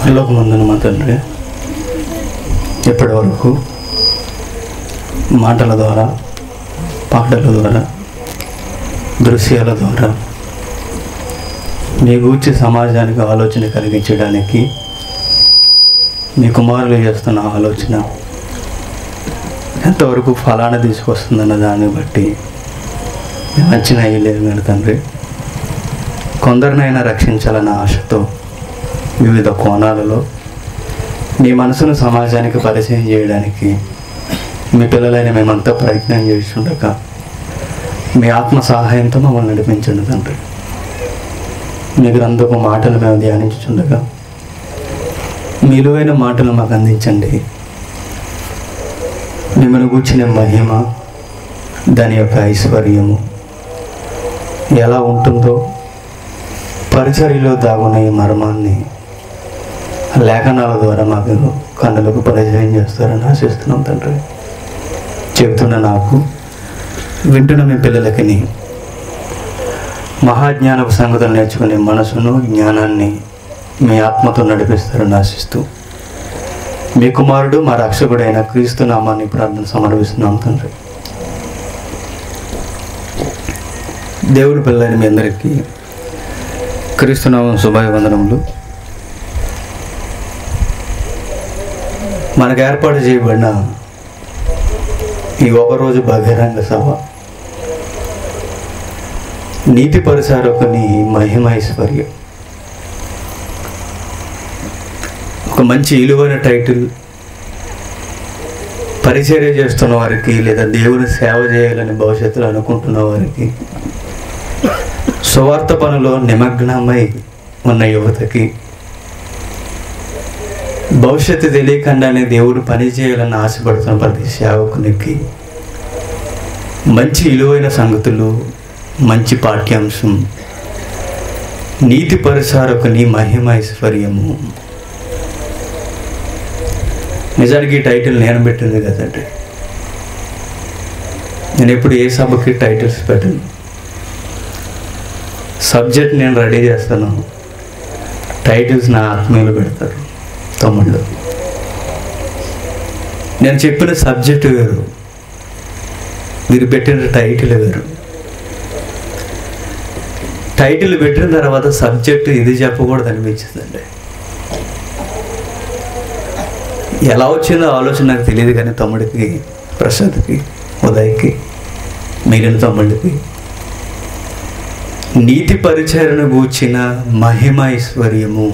పరలోకమందున మా తండ్రి ఇప్పటి వరకు మాటల ద్వారా పాటల ద్వారా దృశ్యాల ద్వారా మీ గూర్చి సమాజానికి ఆలోచన కలిగించడానికి మీ కుమారులు చేస్తున్న ఆలోచన ఎంతవరకు ఫలాన్ని తీసుకొస్తుందన్న దాన్ని బట్టి నచ్చిన లేదు కానీ తండ్రి కొందరినైనా రక్షించాలన్న ఆశతో వివిధ కోణాలలో మీ మనసును సమాజానికి పరిచయం చేయడానికి మీ పిల్లలైన మేమంతా ప్రయత్నం చేస్తుండక మీ ఆత్మ సహాయంతో మమ్మల్ని నడిపించండి తండ్రి మీ గ్రంథపు మాటలు మేము ధ్యానించుచుండగా మీలువైన మాటలు మాకు అందించండి మిమ్మల్ని కూర్చునే మహిమ దాని యొక్క ఐశ్వర్యము ఎలా ఉంటుందో పరిచర్యలో దాగున్న ఈ మర్మాన్ని లేఖనాల ద్వారా మాకు కన్నులకు పరిచయం చేస్తారని ఆశిస్తున్నాం తండ్రి చెబుతున్న నాకు వింటున్న మీ పిల్లలకి మహాజ్ఞానపు సంగతులు నేర్చుకునే మనసును జ్ఞానాన్ని మీ ఆత్మతో నడిపిస్తారని ఆశిస్తూ మీ కుమారుడు మా రక్షకుడైన క్రీస్తు నామాన్ని ప్రార్థన సమర్పిస్తున్నాం తండ్రి దేవుడి పిల్లలైన మీ అందరికీ క్రీస్తునామం శుభాభివందనములు మనకు ఏర్పాటు చేయబడిన ఈ ఒకరోజు బహిరంగ సభ నీతి పరిచారకుని మహిమైశ్వర్యం ఒక మంచి విలువైన టైటిల్ పరిచర్య చేస్తున్న వారికి లేదా దేవుని సేవ చేయాలని భవిష్యత్తులో అనుకుంటున్న వారికి సువార్త పనులో నిమగ్నమై ఉన్న యువతకి భవిష్యత్తు తెలియకుండానే దేవుడు పని చేయాలని ఆశపడుతున్న ప్రతి సేవకునికి మంచి విలువైన సంగతులు మంచి పాఠ్యాంశం నీతి పరిచారకుని మహిమైశ్వర్యము నిజానికి ఈ టైటిల్ నేను పెట్టింది కదండి నేను ఎప్పుడు ఏ సభకి టైటిల్స్ పెట్టను సబ్జెక్ట్ నేను రెడీ చేస్తాను టైటిల్స్ నా ఆత్మీయులు పెడతారు తమ్ముళ్ళు నేను చెప్పిన సబ్జెక్టు వేరు మీరు పెట్టిన టైటిల్ వేరు టైటిల్ పెట్టిన తర్వాత సబ్జెక్టు ఇది చెప్పకూడదు అనిపించిందండి ఎలా వచ్చిందో ఆలోచన నాకు తెలియదు కానీ తమ్ముడికి ప్రసాద్కి ఉదయ్కి మిగిలిన తమ్ముడికి నీతి పరిచరణ గూర్చిన మహిమైశ్వర్యము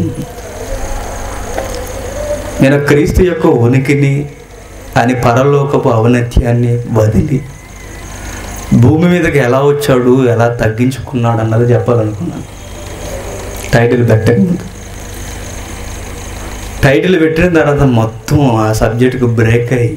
నేను క్రీస్తు యొక్క ఉనికిని అని పరలోకపు ఔన్నత్యాన్ని వదిలి భూమి మీదకి ఎలా వచ్చాడు ఎలా తగ్గించుకున్నాడు అన్నది చెప్పాలనుకున్నాను టైటిల్ పెట్టక ముందు టైటిల్ పెట్టిన తర్వాత మొత్తం ఆ సబ్జెక్టుకు బ్రేక్ అయ్యి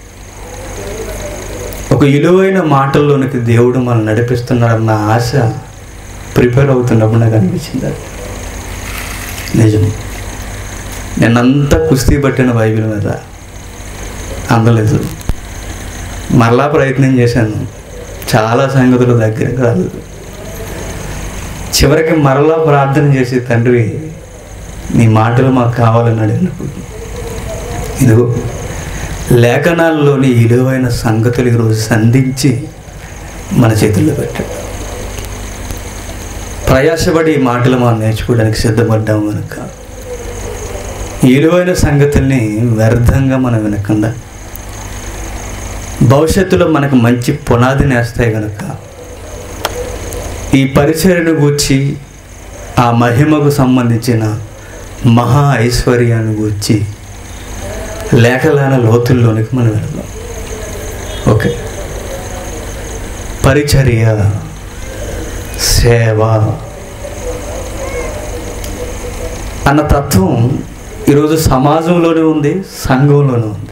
ఒక విలువైన మాటల్లోనికి దేవుడు మనం నడిపిస్తున్నాడన్న ఆశ ప్రిపేర్ అవుతున్నప్పుడు నాకు అనిపించింది అది నిజం నేనంతా కుస్తీ పట్టిన బైబిల్ మీద అందలేదు మరలా ప్రయత్నం చేశాను చాలా సంగతులు దగ్గరకు రాలేదు చివరికి మరలా ప్రార్థన చేసి తండ్రి నీ మాటలు మాకు కావాలని అడిగినప్పుడు ఇదిగో లేఖనాల్లోని విలువైన సంగతులు ఈరోజు సంధించి మన చేతుల్లో పెట్టాడు ప్రయాసపడి ఈ మాటలు మనం నేర్చుకోవడానికి సిద్ధపడ్డాము కనుక ఈ విలువైన సంగతుల్ని వ్యర్థంగా మనం వినకుండా భవిష్యత్తులో మనకు మంచి పునాదిని వేస్తాయి కనుక ఈ పరిచయను గూర్చి ఆ మహిమకు సంబంధించిన మహా ఐశ్వర్యాన్ని గూర్చి లేఖలాన లోతుల్లోనికి మనం వెళ్దాం ఓకే పరిచర్య సేవ అన్న తత్వం ఈరోజు సమాజంలోనే ఉంది సంఘంలోనే ఉంది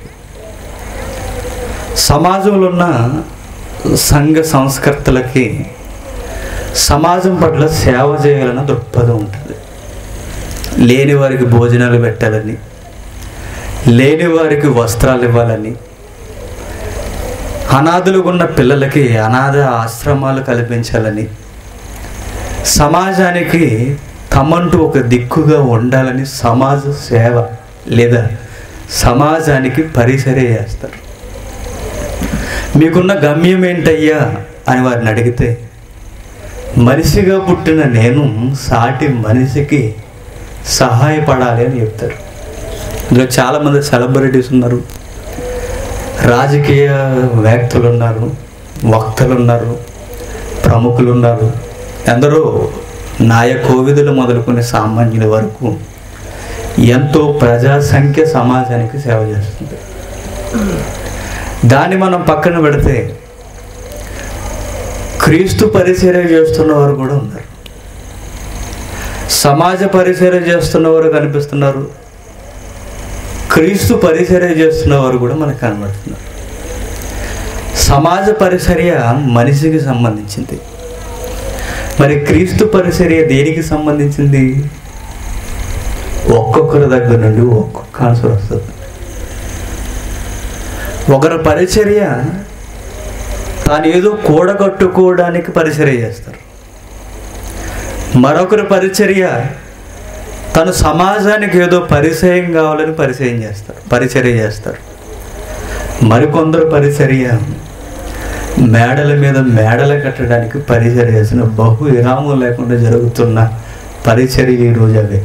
సమాజంలో ఉన్న సంఘ సంస్కర్తలకి సమాజం పట్ల సేవ చేయాలన్న దృక్పథం ఉంటుంది లేని వారికి భోజనాలు పెట్టాలని లేని వారికి వస్త్రాలు ఇవ్వాలని అనాథులుగా ఉన్న పిల్లలకి అనాథ ఆశ్రమాలు కల్పించాలని సమాజానికి తమంటూ ఒక దిక్కుగా ఉండాలని సమాజ సేవ లేదా సమాజానికి పరిసరే చేస్తారు మీకున్న గమ్యం ఏంటయ్యా అని వారిని అడిగితే మనిషిగా పుట్టిన నేను సాటి మనిషికి సహాయపడాలి అని చెప్తారు ఇందులో చాలామంది సెలబ్రిటీస్ ఉన్నారు రాజకీయ వ్యక్తులు ఉన్నారు వక్తలు ఉన్నారు ప్రముఖులు ఉన్నారు ఎందరో నాయ కోవిదులు మొదలుకునే సామాన్యుల వరకు ఎంతో ప్రజా సంఖ్య సమాజానికి సేవ చేస్తుంది దాన్ని మనం పక్కన పెడితే క్రీస్తు పరిచర్య చేస్తున్న వారు కూడా ఉన్నారు సమాజ పరిచర్య చేస్తున్న వారు కనిపిస్తున్నారు క్రీస్తు పరిచర్య చేస్తున్న వారు కూడా మనకు కనబడుతున్నారు సమాజ పరిచర్య మనిషికి సంబంధించింది మరి క్రీస్తు పరిచర్య దేనికి సంబంధించింది ఒక్కొక్కరి దగ్గర నుండి ఒక్కొక్క ఆన్సర్ వస్తుంది ఒకరి పరిచర్య తాను ఏదో కూడగట్టుకోవడానికి పరిచర్య చేస్తారు మరొకరి పరిచర్య తను సమాజానికి ఏదో పరిచయం కావాలని పరిచయం చేస్తారు పరిచర్య చేస్తారు మరికొందరు పరిచర్య మేడల మీద మేడలు కట్టడానికి పరిచర్య చేసిన బహు విరామం లేకుండా జరుగుతున్న పరిచర్య ఈ రోజు అవే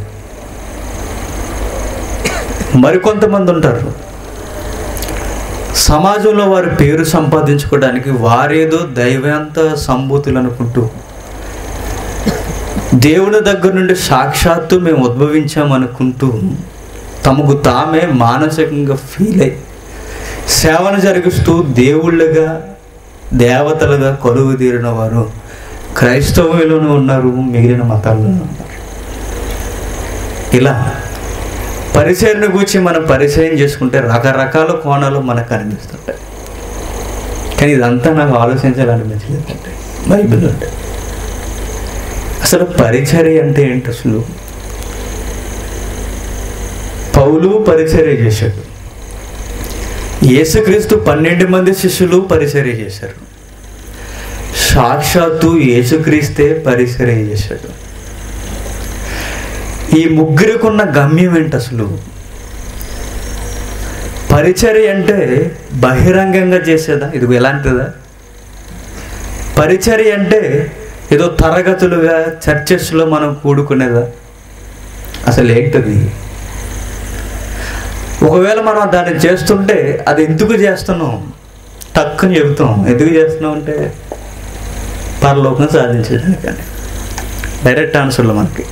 మరికొంతమంది ఉంటారు సమాజంలో వారి పేరు సంపాదించుకోవడానికి వారేదో దైవాంత సంభూతులు అనుకుంటూ దేవుని దగ్గర నుండి సాక్షాత్తు మేము ఉద్భవించామనుకుంటూ తమకు తామే మానసికంగా ఫీల్ అయి సేవను జరిగిస్తూ దేవుళ్ళుగా దేవతలుగా కొలువు తీరిన వారు క్రైస్తవులోనూ ఉన్నారు మిగిలిన మతాల్లోనూ ఉన్నారు ఇలా పరిచయను గురించి మనం పరిచయం చేసుకుంటే రకరకాల కోణాలు మనకు కనిపిస్తుంటాయి కానీ ఇదంతా నాకు ఆలోచించాలనిపించలేదంటే బైబిల్ అంటే అసలు పరిచర్య అంటే ఏంటి అసలు పౌలు పరిచర్య చేశాడు యేసుక్రీస్తు పన్నెండు మంది శిష్యులు పరిచర్య చేశారు సాక్షాత్తు యేసుక్రీస్తే పరిచర్య చేశాడు ఈ ముగ్గురికున్న గమ్యం ఏంటి అసలు పరిచర్య అంటే బహిరంగంగా చేసేదా ఇది ఎలాంటిదా పరిచర్య అంటే ఏదో తరగతులుగా చర్చెస్లో మనం కూడుకునేదా అసలు ఏంటది ఒకవేళ మనం దాన్ని చేస్తుంటే అది ఎందుకు చేస్తున్నాం టక్కుని చెబుతాం ఎందుకు చేస్తున్నాం అంటే పరలోకం సాధించడానికని డైరెక్ట్ ఆన్సర్లో మనకి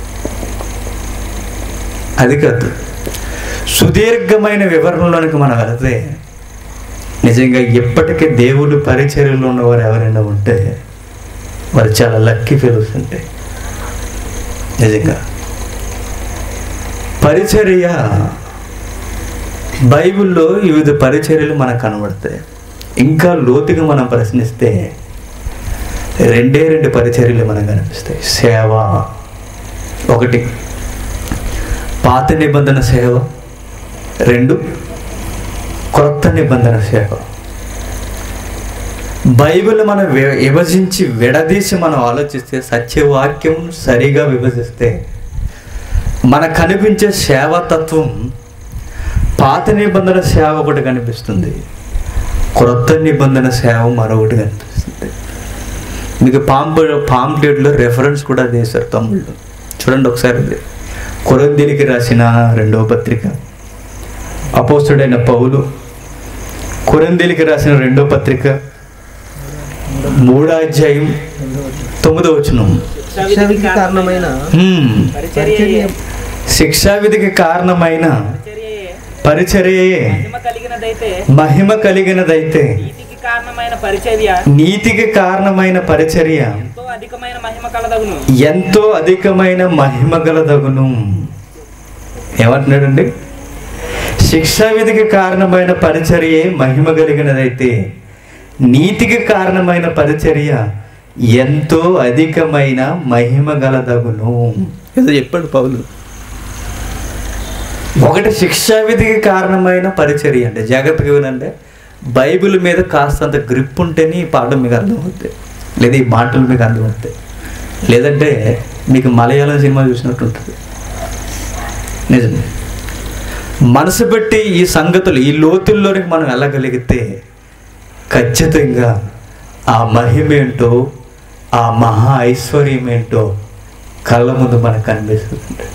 అది కాదు సుదీర్ఘమైన వివరణలోనికి మనం వెళితే నిజంగా ఎప్పటికీ దేవుడు పరిచర్యలో ఉన్నవారు ఎవరైనా ఉంటే వారు చాలా లక్కీ ఫీల్స్ ఉంటాయి నిజంగా పరిచర్య బైబిల్లో వివిధ పరిచర్యలు మనకు కనబడతాయి ఇంకా లోతుగా మనం ప్రశ్నిస్తే రెండే రెండు పరిచర్యలు మనకు కనిపిస్తాయి సేవ ఒకటి పాత నిబంధన సేవ రెండు క్రొత్త నిబంధన సేవ బైబిల్ మనం వి- విభజించి విడదీసి మనం ఆలోచిస్తే సత్యవాక్యం సరిగా విభజిస్తే మనకు కనిపించే సేవాతత్వం పాత నిబంధన సేవ ఒకటి కనిపిస్తుంది క్రొత్త నిబంధన సేవ మరొకటి కనిపిస్తుంది మీకు పాంప్ పాంప్లెట్లో రెఫరెన్స్ కూడా చేశారు తమ్ముళ్ళు చూడండి ఒకసారి ఇది. కొరందీనికి రాసిన రెండవ పత్రిక అపోస్తుడైన పౌలు కొరందీలికి రాసిన రెండో పత్రిక మూడో అధ్యాయం తొమ్మిదో వచనం శిక్షావిధికి కారణమైన హ్మ్. పరిచర్య శిక్షా విధికి కారణమైన పరిచర్యయే పరిచర్యయే మహిమ కలిగినదైతే మహిమ కలిగినదైతే నీతికి కారణమైన పరిచర్య నీతికి కారణమైన పరిచర్య ఎంతో అధికమైన మహిమ కలదగును ఎంతో అధికమైన మహిమ గలదగును ఏమంటున్నాడండి శిక్షా విధికి కారణమైన పరిచర్యే మహిమ కలిగినదైతే నీతికి కారణమైన పరిచర్య ఎంతో అధికమైన మహిమ గలదగును ఏదో చెప్పాడు పౌలు ఒకటి శిక్షా విధికి కారణమైన పరిచర్య అంటే జాగ్రత్తగా వినండి బైబిల్ మీద కాస్తంత గ్రిప్ ఉంటేనే ఈ పాఠం మీకు అర్థమవుతాయి లేదా ఈ మాటలు మీకు అర్థమవుతాయి లేదంటే మీకు మలయాళం సినిమా చూసినట్టు ఉంటుంది నిజం మనసు పెట్టి ఈ సంగతులు ఈ లోతుల్లోనికి మనం వెళ్ళగలిగితే ఖచ్చితంగా ఆ మహిమ ఏంటో ఆ మహా ఐశ్వర్యం ఏంటో కళ్ళ ముందు మనకు కనిపిస్తుంది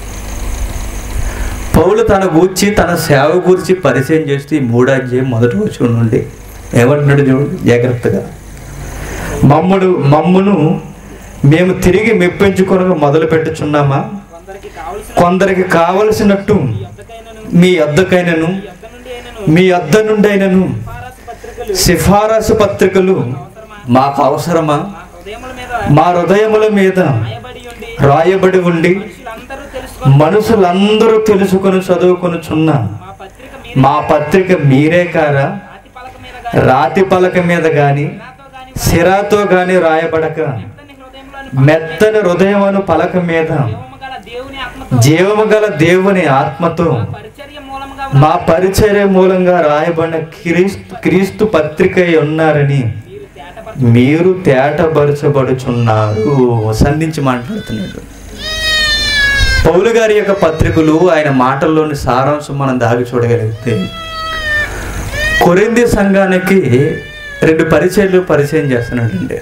పౌలు తన గూర్చి తన సేవ గురించి పరిచయం చేస్తూ ఈ మూడాధ్యాయం మొదటి వచ్చి నుండి ఏమంటున్నాడు చూడు జాగ్రత్తగా మమ్ముడు మమ్మును మేము తిరిగి మెప్పించుకొనగా మొదలు పెట్టుచున్నామా కొందరికి కావలసిన కొందరికి కావలసినట్టు యొద్దకైనను మీ అద్దకైనను యొద్ద నుండి అయినను మీ అద్ద నుండైనను సిఫారసు పత్రికలు సిఫారసు పత్రికలు మాకు అవసరమా మా హృదయముల మీద మా హృదయముల మీద రాయబడి ఉండి రాయబడి ఉండి మనుషులందరూ తెలుసుకొని మనుషులందరూ తెలుసుకొని చదువుకొనుచున్న మా పత్రిక మీద మా పత్రిక మీరే కారా రాతి పలక మీద గాని రాతి పలక మీద గాని నాతో గాని సిరాతో గాని రాయబడక మెత్తని హృదయములోని మెత్తని హృదయమును పలక మీద జీవము గల దేవుని ఆత్మతో జీవము గల దేవుని ఆత్మతో పరిచర్య మూలముగా మా పరిచర్య మూలంగా రాయబడిన క్రీస్తు క్రీస్తు పత్రిక ఉన్నారని మీరు తేటపరచ మీరు తేటపరచబడుచున్నారు సంధించి మాట్లాడుతున్నాడు పౌలు గారి యొక్క పత్రికలు ఆయన మాటల్లోని సారాంశం మనం దాగి చూడగలిగితే కొరింది సంఘానికి రెండు పరిచయాలు పరిచయం చేస్తున్నాడండి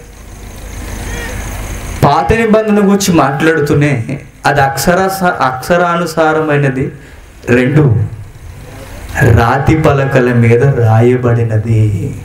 పాత నిబంధన గురించి మాట్లాడుతూనే అది అక్షర అక్షరానుసారమైనది రెండు రాతి పలకల మీద రాయబడినది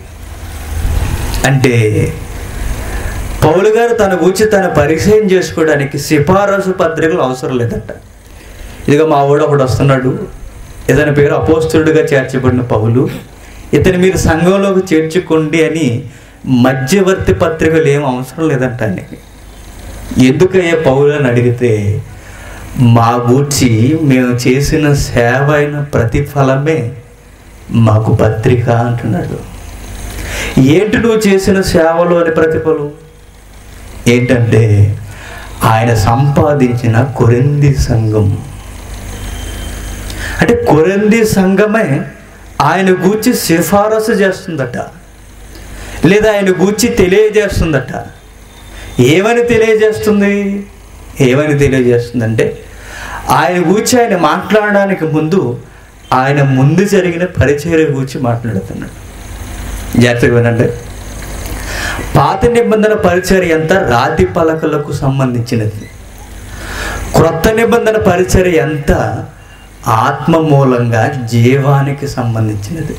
అంటే పౌలు గారు తన గురించి తన పరిచయం చేసుకోవడానికి సిఫారసు పత్రికలు అవసరం లేదట ఇదిగో మా ఊడు ఒకడు వస్తున్నాడు ఇతని పేరు అపోస్తుడుగా చేర్చబడిన పౌలు ఇతని మీరు సంఘంలోకి చేర్చుకోండి అని మధ్యవర్తి పత్రికలు ఏం అవసరం లేదంట ఆయనకి ఎందుకయ్యా పౌలు అని అడిగితే మా గూర్చి మేము చేసిన సేవ అయిన ప్రతిఫలమే మాకు పత్రిక అంటున్నాడు ఏంటి నువ్వు చేసిన సేవలోని ప్రతిఫలం ఏంటంటే ఆయన సంపాదించిన కొరింది సంఘం అంటే కొరింది సంఘమే ఆయన గూర్చి సిఫారసు చేస్తుందట లేదా ఆయన గూర్చి తెలియజేస్తుందట ఏమని తెలియజేస్తుంది ఏమని తెలియజేస్తుందంటే ఆయన గూర్చి ఆయన మాట్లాడడానికి ముందు ఆయన ముందు జరిగిన పరిచర్య గురించి మాట్లాడుతున్నాడు జాగ్రత్తగా వినండి పాత నిబంధన పరిచర్య అంతా రాతి పలకలకు సంబంధించినది క్రొత్త నిబంధన పరిచర్య అంతా ఆత్మ మూలంగా జీవానికి సంబంధించినది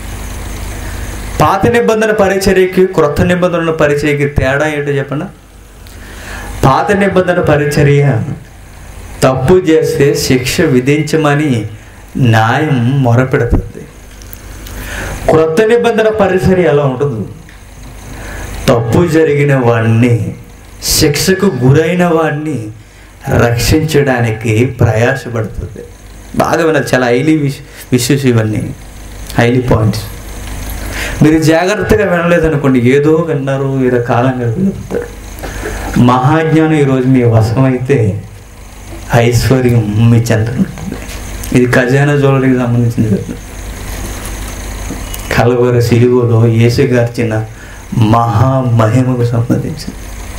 పాత నిబంధన పరిచర్యకి క్రొత్త నిబంధన పరిచర్యకి తేడా ఏంటో చెప్పండి పాత నిబంధన పరిచర్య తప్పు చేస్తే శిక్ష విధించమని న్యాయం మొరపెడుతుంది క్రొత్త నిబంధన పరిచర్య ఎలా ఉండదు తప్పు జరిగిన వాడిని శిక్షకు గురైన వాడిని రక్షించడానికి ప్రయాసపడుతుంది బాగా విన్నారు చాలా హైలీ విష్ విషయస్ ఇవన్నీ హైలీ పాయింట్స్ మీరు జాగ్రత్తగా వినలేదనుకోండి ఏదో విన్నారు ఏదో కాలం గడిపిపోతారు మహాజ్ఞానం ఈరోజు మీ వశమైతే ఐశ్వర్యం మీ చెంతన ఉంటుంది ఇది ఖజానా జ్యువెలరీకి సంబంధించింది కదా కలవర సిలువలో యేసుగార్చిన మహామహిమకు సంబంధించింది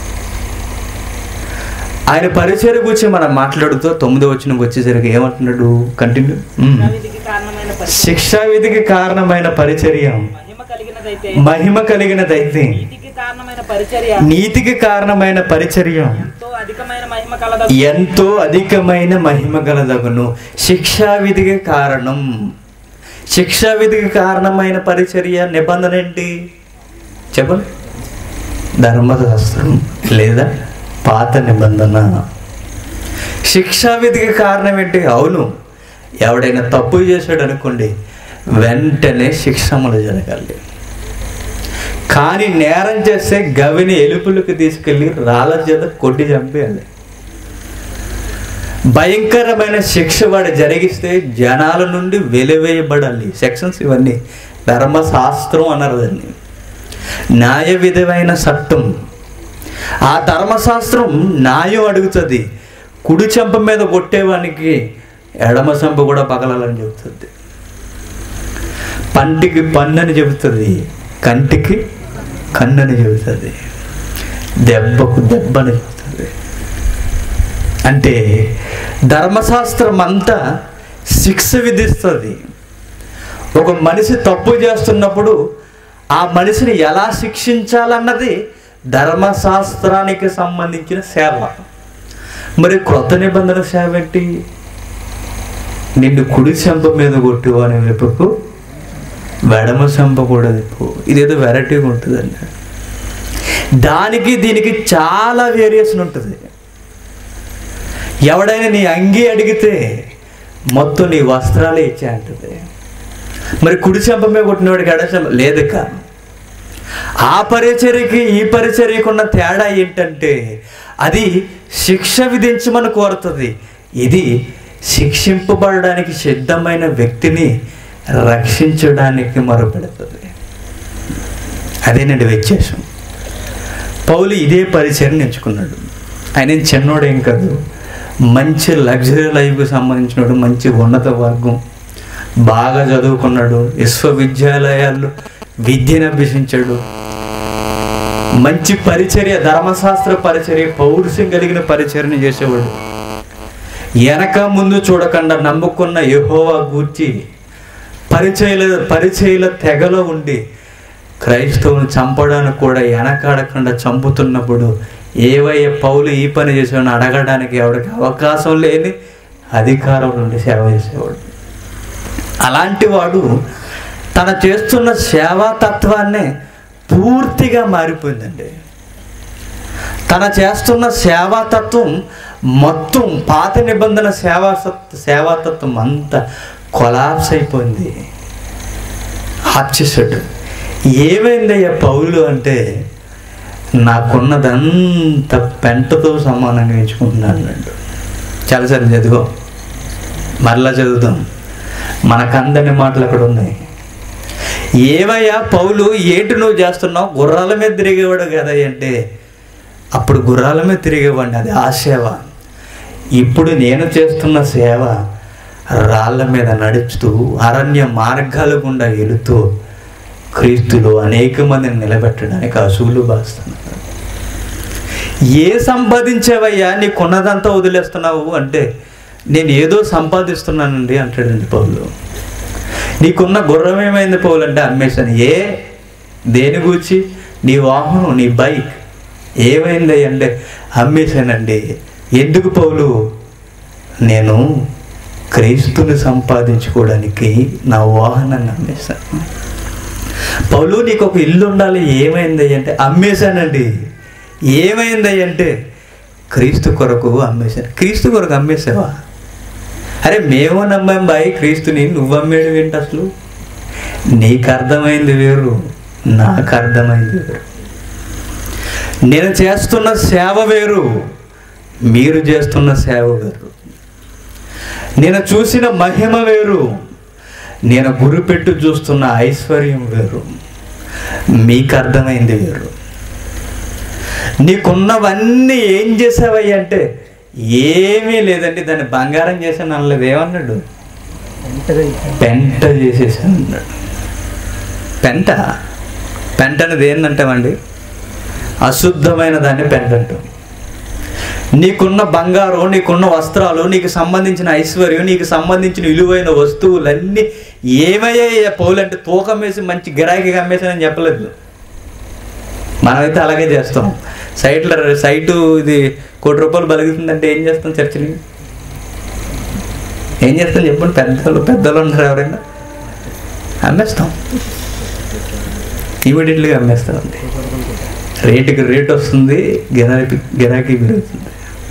ఆయన పరిచయ గురించి మనం మాట్లాడుతూ తొమ్మిదో వచ్చిన వచ్చేసరికి ఏమంటున్నాడు కంటిన్యూ విధికి కారణమైన పరిచర్య శిక్షా విధికి కారణమైన పరిచర్య మహిమ కలిగినదైతే మహిమ కలిగినదైతే నీతికి కారణమైన పరిచర్య నీతికి కారణమైన పరిచర్య ఎంతో అధికమైన మహిమ కలదు ఎంతో అధికమైన మహిమ గలదగును శిక్షా విధికి కారణం శిక్షా విధికి కారణమైన పరిచర్య నిబంధన ఏంటి చెప్పండి ధర్మశాస్త్రం లేదా పాత నిబంధన శిక్షా విధికి కారణం ఏంటి అవును ఎవడైనా తప్పు చేశాడు అనుకోండి వెంటనే శిక్షములు జరగాలి కానీ నేరం చేస్తే గవిని ఎలుపులకు తీసుకెళ్ళి రాళ్ళ చేత కొట్టి చంపేయాలి భయంకరమైన శిక్ష వాడు జరిగిస్తే జనాల నుండి వెలివేయబడాలి సెక్షన్స్ ఇవన్నీ ధర్మశాస్త్రం అన్నారు దాన్ని న్యాయ విధమైన చట్టం ఆ ధర్మశాస్త్రం న్యాయం అడుగుతుంది కుడి చెంప మీద కొట్టేవానికి ఎడమ చెంప కూడా పగలాలని చెబుతుంది పంటికి పన్నని చెబుతుంది కంటికి కన్నని చెబుతుంది దెబ్బకు దెబ్బని చెబుతుంది అంటే ధర్మశాస్త్రం అంతా శిక్ష విధిస్తుంది ఒక మనిషి తప్పు చేస్తున్నప్పుడు ఆ మనిషిని ఎలా శిక్షించాలన్నది ధర్మశాస్త్రానికి సంబంధించిన సేవ మరి క్రొత్త నిబంధన సేవ ఏంటి నిన్ను కుడి చెంప మీద కొట్టు అని వైపుకు వెడమ చెంప కూడా తిప్పు ఇదేదో వెరైటీగా ఉంటుందండి దానికి దీనికి చాలా వేరియేషన్ ఉంటుంది ఎవడైనా నీ అంగి అడిగితే మొత్తం నీ వస్త్రాలే ఇచ్చే అంటుంది మరి కుడి చెంప మీద కొట్టినవాడికి ఎడ చెంప లేదు కా ఆ పరిచర్యకి ఈ పరిచర్యకు ఉన్న తేడా ఏంటంటే అది శిక్ష విధించమని కోరుతుంది ఇది శిక్షింపబడడానికి సిద్ధమైన వ్యక్తిని రక్షించడానికి మొరపెడుతుంది అదేనండి వ్యత్యాసం పౌలు ఇదే పరిచయం ఎంచుకున్నాడు ఆయన ఏం చిన్నోడేం కాదు మంచి లగ్జరీ లైఫ్కి సంబంధించినోడు మంచి ఉన్నత వర్గం బాగా చదువుకున్నాడు విశ్వవిద్యాలయాల్లో విద్యను అభ్యసించాడు మంచి పరిచర్య ధర్మశాస్త్ర పరిచర్య పౌరుషం కలిగిన పరిచర్ని చేసేవాడు వెనక ముందు చూడకుండా నమ్ముకున్న యెహోవా గూర్చి పరిచయల పరిచయల తెగలో ఉండి క్రైస్తవుని చంపడానికి కూడా వెనకాడకుండా చంపుతున్నప్పుడు ఏవయ్య పౌలు ఈ పని చేసాడని అడగడానికి ఎవరికి అవకాశం లేని అధికారం నుండి సేవ చేసేవాడు అలాంటి వాడు తన చేస్తున్న సేవా తత్వాన్నే పూర్తిగా మారిపోయిందండి తన చేస్తున్న సేవాతత్వం మొత్తం పాత నిబంధన సేవా సత్- సేవాతత్వం అంతా కొలాప్స్ అయిపోయింది ఆప్చేసాడు ఏమైందయ్యా పౌలు అంటే నాకున్నదంతా పెంటతో సమానంగా ఎంచుకుంటున్నాను అన్నాడు చాలాసార్లు చదువు మరలా చదువుదాం మనకందని మాటలు అక్కడ ఉన్నాయి ఏవయ్యా పౌలు ఏంటి నువ్వు చేస్తున్నావు గుర్రాల మీద తిరిగేవాడు కదా అంటే అప్పుడు గుర్రాల మీద తిరిగేవాడిని అది ఆ సేవ ఇప్పుడు నేను చేస్తున్న సేవ రాళ్ళ మీద నడుస్తూ అరణ్య మార్గాల గుండా వెళుతూ క్రీస్తులో అనేక మందిని నిలబెట్టడానికి అసూలు బాస్తున్నాను ఏ సంపాదించావయ్యా నీకున్నదంతా వదిలేస్తున్నావు అంటే నేను ఏదో సంపాదిస్తున్నానండి అంటాడండి పౌలు నీకున్న గుర్రం ఏమైంది పౌలు అంటే అమ్మేశాను ఏ దేని గురించి నీ వాహనం నీ బైక్ ఏమైంది అంటే అమ్మేశానండి ఎందుకు పౌలు నేను క్రీస్తుని సంపాదించుకోవడానికి నా వాహనాన్ని అమ్మేశాను పౌలు నీకు ఒక ఇల్లు ఉండాలి ఏమైంది అంటే అమ్మేశానండి ఏమైంది అంటే క్రీస్తు కొరకు అమ్మేశాను క్రీస్తు కొరకు అమ్మేశావా అరే మేము నమ్మాం బాయ్ క్రీస్తుని నువ్వు అమ్మేయడం ఏంటి అసలు నీకు అర్థమైంది వేరు నాకు అర్థమైంది వేరు నేను చేస్తున్న సేవ వేరు మీరు చేస్తున్న సేవ వేరు నేను చూసిన మహిమ వేరు నేను గురిపెట్టు చూస్తున్న ఐశ్వర్యం వేరు మీకు అర్థమైంది వేరు నీకున్నవన్నీ ఏం చేసావయ్య అంటే ఏమీ లేదండి దాన్ని బంగారం చేశాను అనలేదు ఏమన్నాడు ఎంతగా ఇచ్చాడు. పెంట చేసేసాను అన్నాడు పెంట పెంట అనేది ఏంటంటామండి అశుద్ధమైన దాన్ని పెంట అంటాం నీకున్న బంగారం నీకున్న వస్త్రాలు నీకు సంబంధించిన ఐశ్వర్యం నీకు సంబంధించిన విలువైన వస్తువులన్నీ ఏమయ్యాయి పౌలు అంటే తూకం వేసి మంచి గిరాకీగా అమ్మేసానని చెప్పలేదు మనమైతే అలాగే చేస్తాం సైట్లో సైటు ఇది కోటి రూపాయలు బలుగుతుందంటే ఏం చేస్తాం చర్చని ఏం చేస్తాం చెప్పండి పెద్దలు పెద్దలు ఉన్నారు ఎవరైనా అమ్మేస్తాం ఇమీడియట్లీగా అమ్మేస్తామండి రేటుకి రేట్ వస్తుంది గిరాకీ గిరాకీ పెరుగుతుంది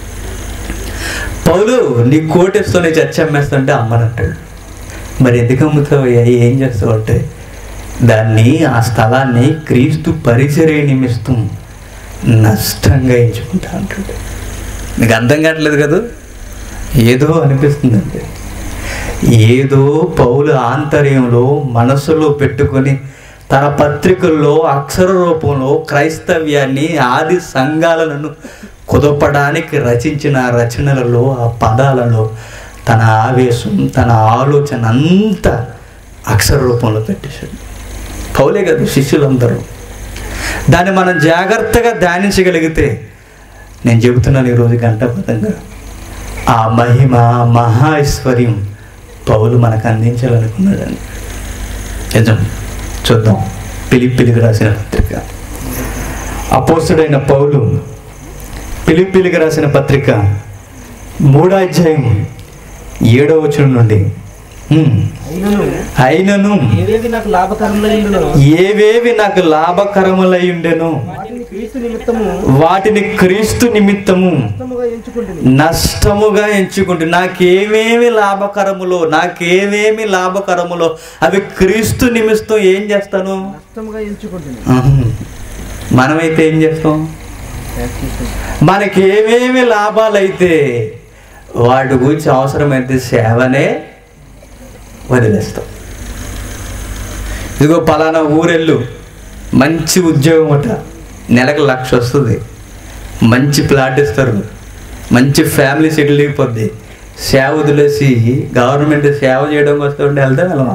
పౌలు నీ కోటేస్తో నీ చర్చ అమ్మేస్తుంటే అమ్మనంటాడు మరి ఎందుకు అమ్ముతావయ్యా ఏం చేస్తావు అంటే దాన్ని ఆ స్థలాన్ని క్రీస్తు పరిచర్య నిమిత్తం నష్టంగా ఎంచుకుంటా అంటాడు నీకు అర్థం కావట్లేదు కదా ఏదో అనిపిస్తుందండి ఏదో పౌలు ఆంతర్యంలో మనసులో పెట్టుకొని తన పత్రికల్లో అక్షర రూపంలో క్రైస్తవ్యాన్ని ఆది సంఘాలను కుదపడానికి రచించిన ఆ రచనలలో ఆ పదాలలో తన ఆవేశం తన ఆలోచన అంతా అక్షర రూపంలో పెట్టేశాడు పౌలే కాదు శిష్యులందరూ దాన్ని మనం జాగ్రత్తగా ధ్యానించగలిగితే నేను చెబుతున్నాను ఈరోజు గంటబద్ధంగా ఆ మహిమ ఆ మహా ఐశ్వర్యం పౌలు మనకు అందించాలనుకున్నాడండి నిజం చూద్దాం పిలిపిలికి రాసిన పత్రిక అపోస్తుడైన పౌలు పిలిపిలికి రాసిన పత్రిక మూడో అధ్యాయం ఏడో వచనం నుండి హ్మ్. అయినను అయినను ఏవేవి నాకు లాభకరములైనను ఏవేవి నాకు లాభకరములై ఉండెను వాటిని క్రీస్తు నిమిత్తము వాటిని క్రీస్తు నిమిత్తము నష్టముగా ఎంచుకుంటుంది నష్టముగా ఎంచుకుంటే నాకేమేమి లాభకరములో నాకేమేమి లాభకరములో అవి క్రీస్తు నిమిత్తం ఏం చేస్తాను నష్టముగా ఎంచుకుంటుంది ఆహా. మనమైతే ఏం చేస్తాం మనకి ఏమేమి లాభాలైతే వాటి గురించి అవసరమైతే సేవనే వదిలేస్తాం ఇదిగో పలానా ఊరెళ్ళు మంచి ఉద్యోగం అట నెలకు లక్ష వస్తుంది మంచి ప్లాట్ ఇస్తారు మంచి ఫ్యామిలీ సెటిల్ అయిపోద్ది సేవ వదిలేసి గవర్నమెంట్ సేవ చేయడం వస్తూ ఉంటే వెళ్తే వెళ్ళమా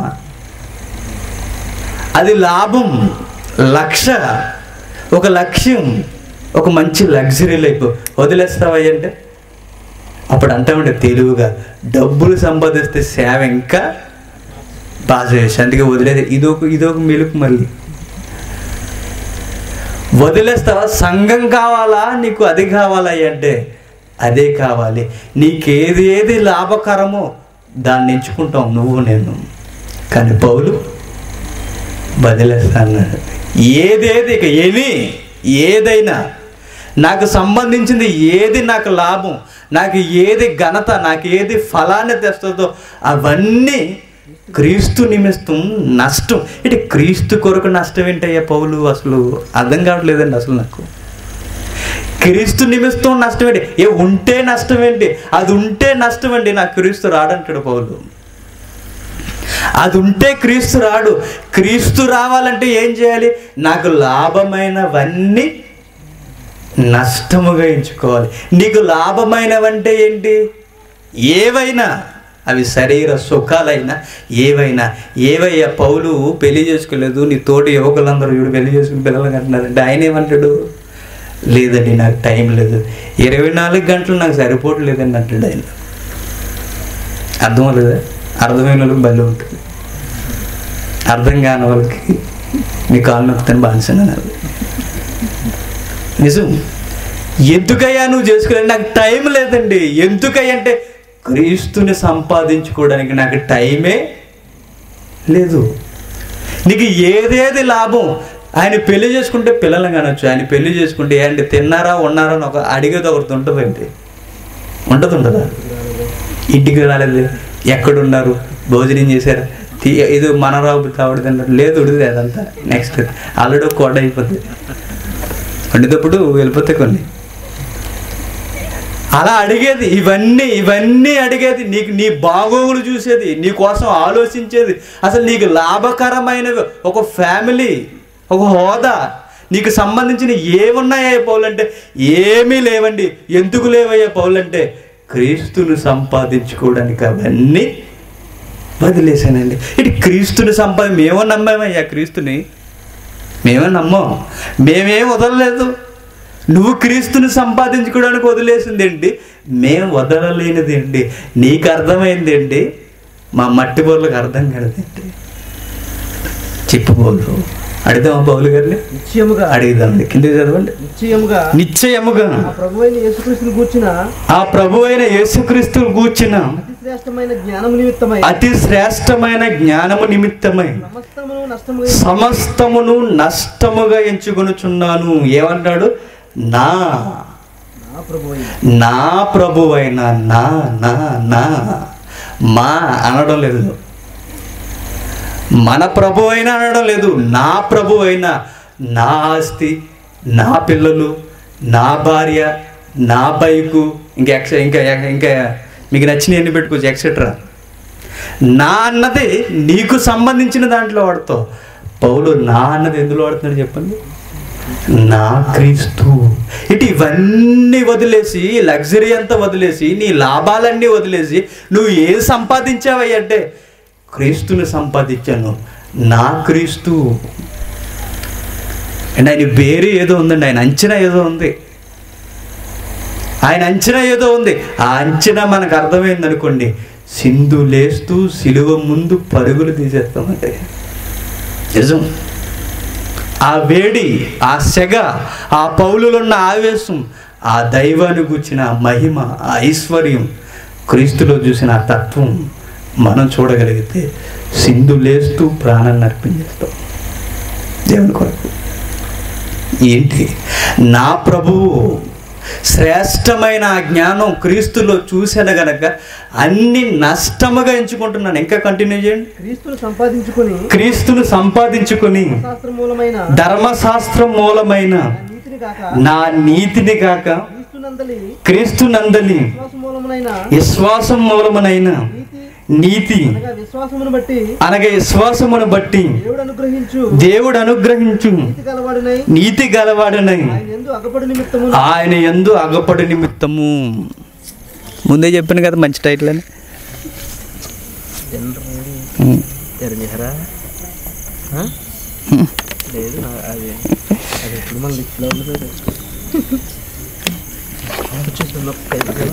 అది లాభం లక్ష ఒక లక్ష్యం ఒక మంచి లగ్జరీ లైఫ్ వదిలేస్తావా అంటే అప్పుడు అంటామంటే తెలివిగా డబ్బులు సంపాదిస్తే సేవ ఇంకా బాగా చేయొచ్చు అందుకే వదిలేదు ఇదొక ఇదొక మెలుకు మళ్ళీ వదిలేస్తావా సంఘం కావాలా నీకు అది కావాలా అంటే అదే కావాలి నీకేది ఏది లాభకరమో దాన్ని ఎంచుకుంటాం నువ్వు నేను కానీ పౌలు వదిలేస్తాను ఏదేది ఇక ఎని ఏదైనా నాకు సంబంధించింది ఏది నాకు లాభం నాకు ఏది ఘనత నాకు ఏది ఫలాన్ని తెస్తుందో అవన్నీ క్రీస్తు నిమిత్తం నష్టం ఇటు క్రీస్తు కొరకు నష్టం ఏంటయ్యా పౌలు అసలు అర్థం కావట్లేదండి అసలు నాకు క్రీస్తు నిమిత్తం నష్టం ఏంటి ఏ ఉంటే నష్టం ఏంటి అది ఉంటే నష్టం అండి నాకు క్రీస్తు రాడంటాడు పౌలు అది ఉంటే క్రీస్తు రాడు క్రీస్తు రావాలంటే ఏం చేయాలి నాకు లాభమైనవన్నీ నష్టముగా ఎంచుకోవాలి నీకు లాభమైనవంటే ఏంటి ఏవైనా అవి శరీర సుఖాలైనా ఏవైనా ఏవయ్యా పౌలు పెళ్లి చేసుకోలేదు నీ తోటి యువకులందరూ వీడు పెళ్లి చేసుకుని పిల్లలు కంటున్నారంటే ఆయన ఏమంటాడు లేదండి నాకు టైం లేదు ఇరవై నాలుగు గంటలు నాకు సరిపోవట్లేదండి అంటాడు ఆయన అర్థం లేదా అర్థమైన వాళ్ళకి బలి ఉంటుంది అర్థం కాని వాళ్ళకి మీ కాలు నొక్కుతాను బానిసన్నారు నిజం ఎందుకయ్యా నువ్వు చేసుకోలేదు నాకు టైం లేదండి ఎందుకయ్యా అంటే క్రీస్తుని సంపాదించుకోవడానికి నాకు టైమే లేదు నీకు ఏదేది లాభం ఆయన పెళ్లి చేసుకుంటే పిల్లలు కానొచ్చు ఆయన పెళ్లి చేసుకుంటే ఏంటి తిన్నారా ఉన్నారా అని ఒక అడిగేది ఒకటి ఉంటుందండి ఉంటుంది ఉంటుందా ఇంటికి రాలేదు ఎక్కడున్నారు భోజనం చేశారు తీ- ఇది మనరావు కావడం తిన్నారు లేదు ఉడిది అదంతా నెక్స్ట్ ఆల్రెడీ కోట అయిపోద్ది వండేటప్పుడు వెళ్ళిపోతే కొన్ని అలా అడిగేది ఇవన్నీ ఇవన్నీ అడిగేది నీకు నీ బాగోగులు చూసేది నీ కోసం ఆలోచించేది అసలు నీకు లాభకరమైనవి ఒక ఫ్యామిలీ ఒక హోదా నీకు సంబంధించిన ఏమున్నాయా పౌలంటే ఏమీ లేవండి ఎందుకు లేవయ్యా పౌలంటే క్రీస్తును సంపాదించుకోవడానికి అవన్నీ వదిలేశానండి ఇటు క్రీస్తుని సంపాది మేమో నమ్మామయ్యా క్రీస్తుని మేమే నమ్మం మేమేం వదలలేదు నువ్వు క్రీస్తుని సంపాదించుకోవడానికి వదిలేసింది ఏంటి మేము వదలలేనిది ఏంటి నీకు అర్థమైంది ఏంటి మా మట్టి బోర్లకు అర్థం కాలేదేంటి చెప్పు బోలు అడుగుదామా పౌలు గారిని నిశ్చయముగా అడుగుదామండి కింద చదవండి నిశ్చయముగా నిశ్చయముగా ఆ ప్రభు అయిన యేసుక్రీస్తుని కూర్చిన ఆ ప్రభు అయిన యేసుక్రీస్తు కూర్చిన అతి శ్రేష్టమైన జ్ఞానము నిమిత్తమై అతి శ్రేష్టమైన జ్ఞానము నిమిత్తమై సమస్తమును నష్టముగా సమస్తమును నష్టముగా ఎంచుకొనుచున్నాను ఏమన్నాడు నా నా ప్రభు అయిన నా ప్రభువైన నా నా నా మా అనడం లేదు మన ప్రభు అయినా అనడం లేదు నా ప్రభు అయినా నా ఆస్తి నా పిల్లలు నా భార్య నా బైకు ఇంకా ఎక్స ఇంకా ఇంకా మీకు నచ్చిన ఎన్ని పెట్టుకోవచ్చు ఎక్సెట్రా నా అన్నది నీకు సంబంధించిన దాంట్లో వాడతావు పౌలు నా అన్నది ఎందులో వాడుతున్నాడు చెప్పండి నా క్రీస్తు ఇటు ఇవన్నీ వదిలేసి లగ్జరీ అంతా వదిలేసి నీ లాభాలన్నీ వదిలేసి నువ్వు ఏం సంపాదించావయ్య అంటే క్రీస్తుని సంపాదించాను నా క్రీస్తు అండ్ ఆయన పేరు ఏదో ఉందండి ఆయన అంచనా ఏదో ఉంది ఆయన అంచనా ఏదో ఉంది ఆ అంచనా మనకు అర్థమైంది అనుకోండి సింధు లేస్తూ సిలువ ముందు పరుగులు తీసేస్తామంటే నిజం ఆ వేడి ఆ సెగ ఆ పౌలులో ఉన్న ఆవేశం ఆ దైవాన్ని కూర్చిన ఆ మహిమ ఆ ఐశ్వర్యం క్రీస్తులో చూసిన ఆ తత్వం మనం చూడగలిగితే సింధు లేస్తూ ప్రాణాన్ని అర్పించేస్తాం దేవుని కొరకు ఏంటి నా ప్రభువు శ్రేష్టమైన ఆ జ్ఞానం క్రీస్తులో చూశాను గనక అన్ని నష్టముగా ఎంచుకుంటున్నాను ఇంకా కంటిన్యూ చేయండి క్రీస్తును సంపాదించుకొని క్రీస్తును సంపాదించుకొని శాస్త్ర మూలమైన ధర్మశాస్త్రం మూలమైన నా నీతిని కాక నా నీతిని కాక క్రీస్తునందలి క్రీస్తునందలి విశ్వాస మూలమునైన విశ్వాసం మూలమునైన నీతి నీతి అనగా విశ్వాసమును బట్టి అనగా విశ్వాసమును బట్టి దేవుడు అనుగ్రహించు దేవుడు అనుగ్రహించు నీతి గలవాడునై నీతి గలవాడనై ఆయన ఎందు అగపడు నిమిత్తము ఆయన ఎందు అగపడు నిమిత్తము ముందే చెప్పాను కదా మంచి టైటిల్ అని ఉమ్. తెరనిహరా లేదు నా- అది అది ఎప్పుడు మన లిస్ట్లో ఉండదు వచ్చేసింది ఒక టైప్ కదా.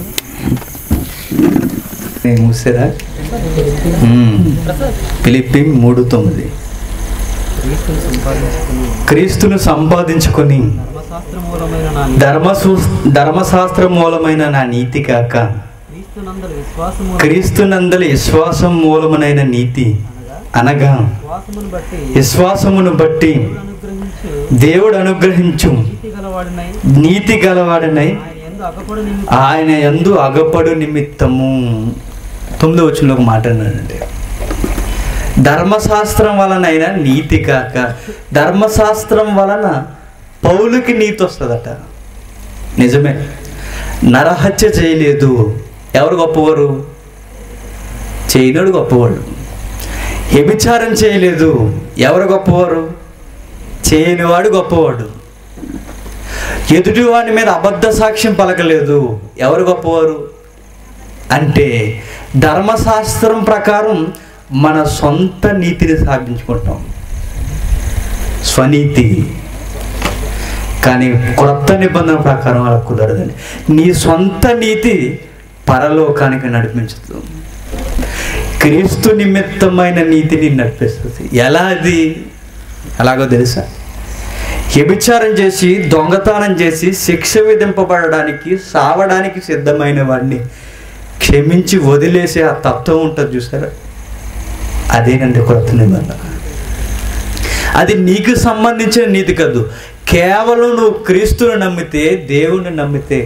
నేను మూసారా ఉమ్. ఫిలిప్పి మూడు తొమ్మిది క్రీస్తును సంపాదించుకుని క్రీస్తును సంపాదించుకొని ధర్మశాస్త్ర మూలమైన నా ధర్మసు ధర్మశాస్త్రం మూలమైన నా నీతి కాక క్రీస్తునందరి విశ్వాసము క్రీస్తునందలి విశ్వాసం మూలమునైన నీతి అనగా అనగా విశ్వాసమును బట్టి విశ్వాసమును బట్టి దేవుడు అనుగ్రహించు దేవుడు అనుగ్రహించు నీతి గలవాడునై నీతి గలవాడనై ఆయన ఎందు అగపడు నిమిత్తము ఆయన ఎందు అగపడు నిమిత్తము తొమ్మిదో వచ్చిన ఒక మాట అన్నాడండి ధర్మశాస్త్రం వలనైనా నీతి కాక ధర్మశాస్త్రం వలన పౌలుకి నీతి వస్తుందట నిజమే నరహత్య చేయలేదు ఎవరు గొప్పవారు చేయనోడు గొప్పవాడు వ్యభిచారం చేయలేదు ఎవరు గొప్పవారు చేయనివాడు గొప్పవాడు ఎదుటివాడి మీద అబద్ధ సాక్ష్యం పలకలేదు ఎవరు గొప్పవారు అంటే ధర్మశాస్త్రం ప్రకారం మన సొంత నీతిని సాధించుకుంటాం స్వనీతి కానీ క్రొత్త నిబంధన ప్రకారం అలా కుదరదండి నీ సొంత నీతి పరలోకానికి నడిపించదు క్రీస్తు నిమిత్తమైన నీతిని నడిపిస్తుంది ఎలా అది ఎలాగో తెలుసా వ్యభిచారం చేసి దొంగతనం చేసి శిక్ష విధింపబడడానికి సావడానికి సిద్ధమైన వాడిని క్షమించి వదిలేసే ఆ తత్వం ఉంటుంది చూసారా అదేనండి కొత్త నిబంధన అది నీకు సంబంధించిన నీతి కాదు కేవలం నువ్వు క్రీస్తుని నమ్మితే దేవుణ్ణి నమ్మితే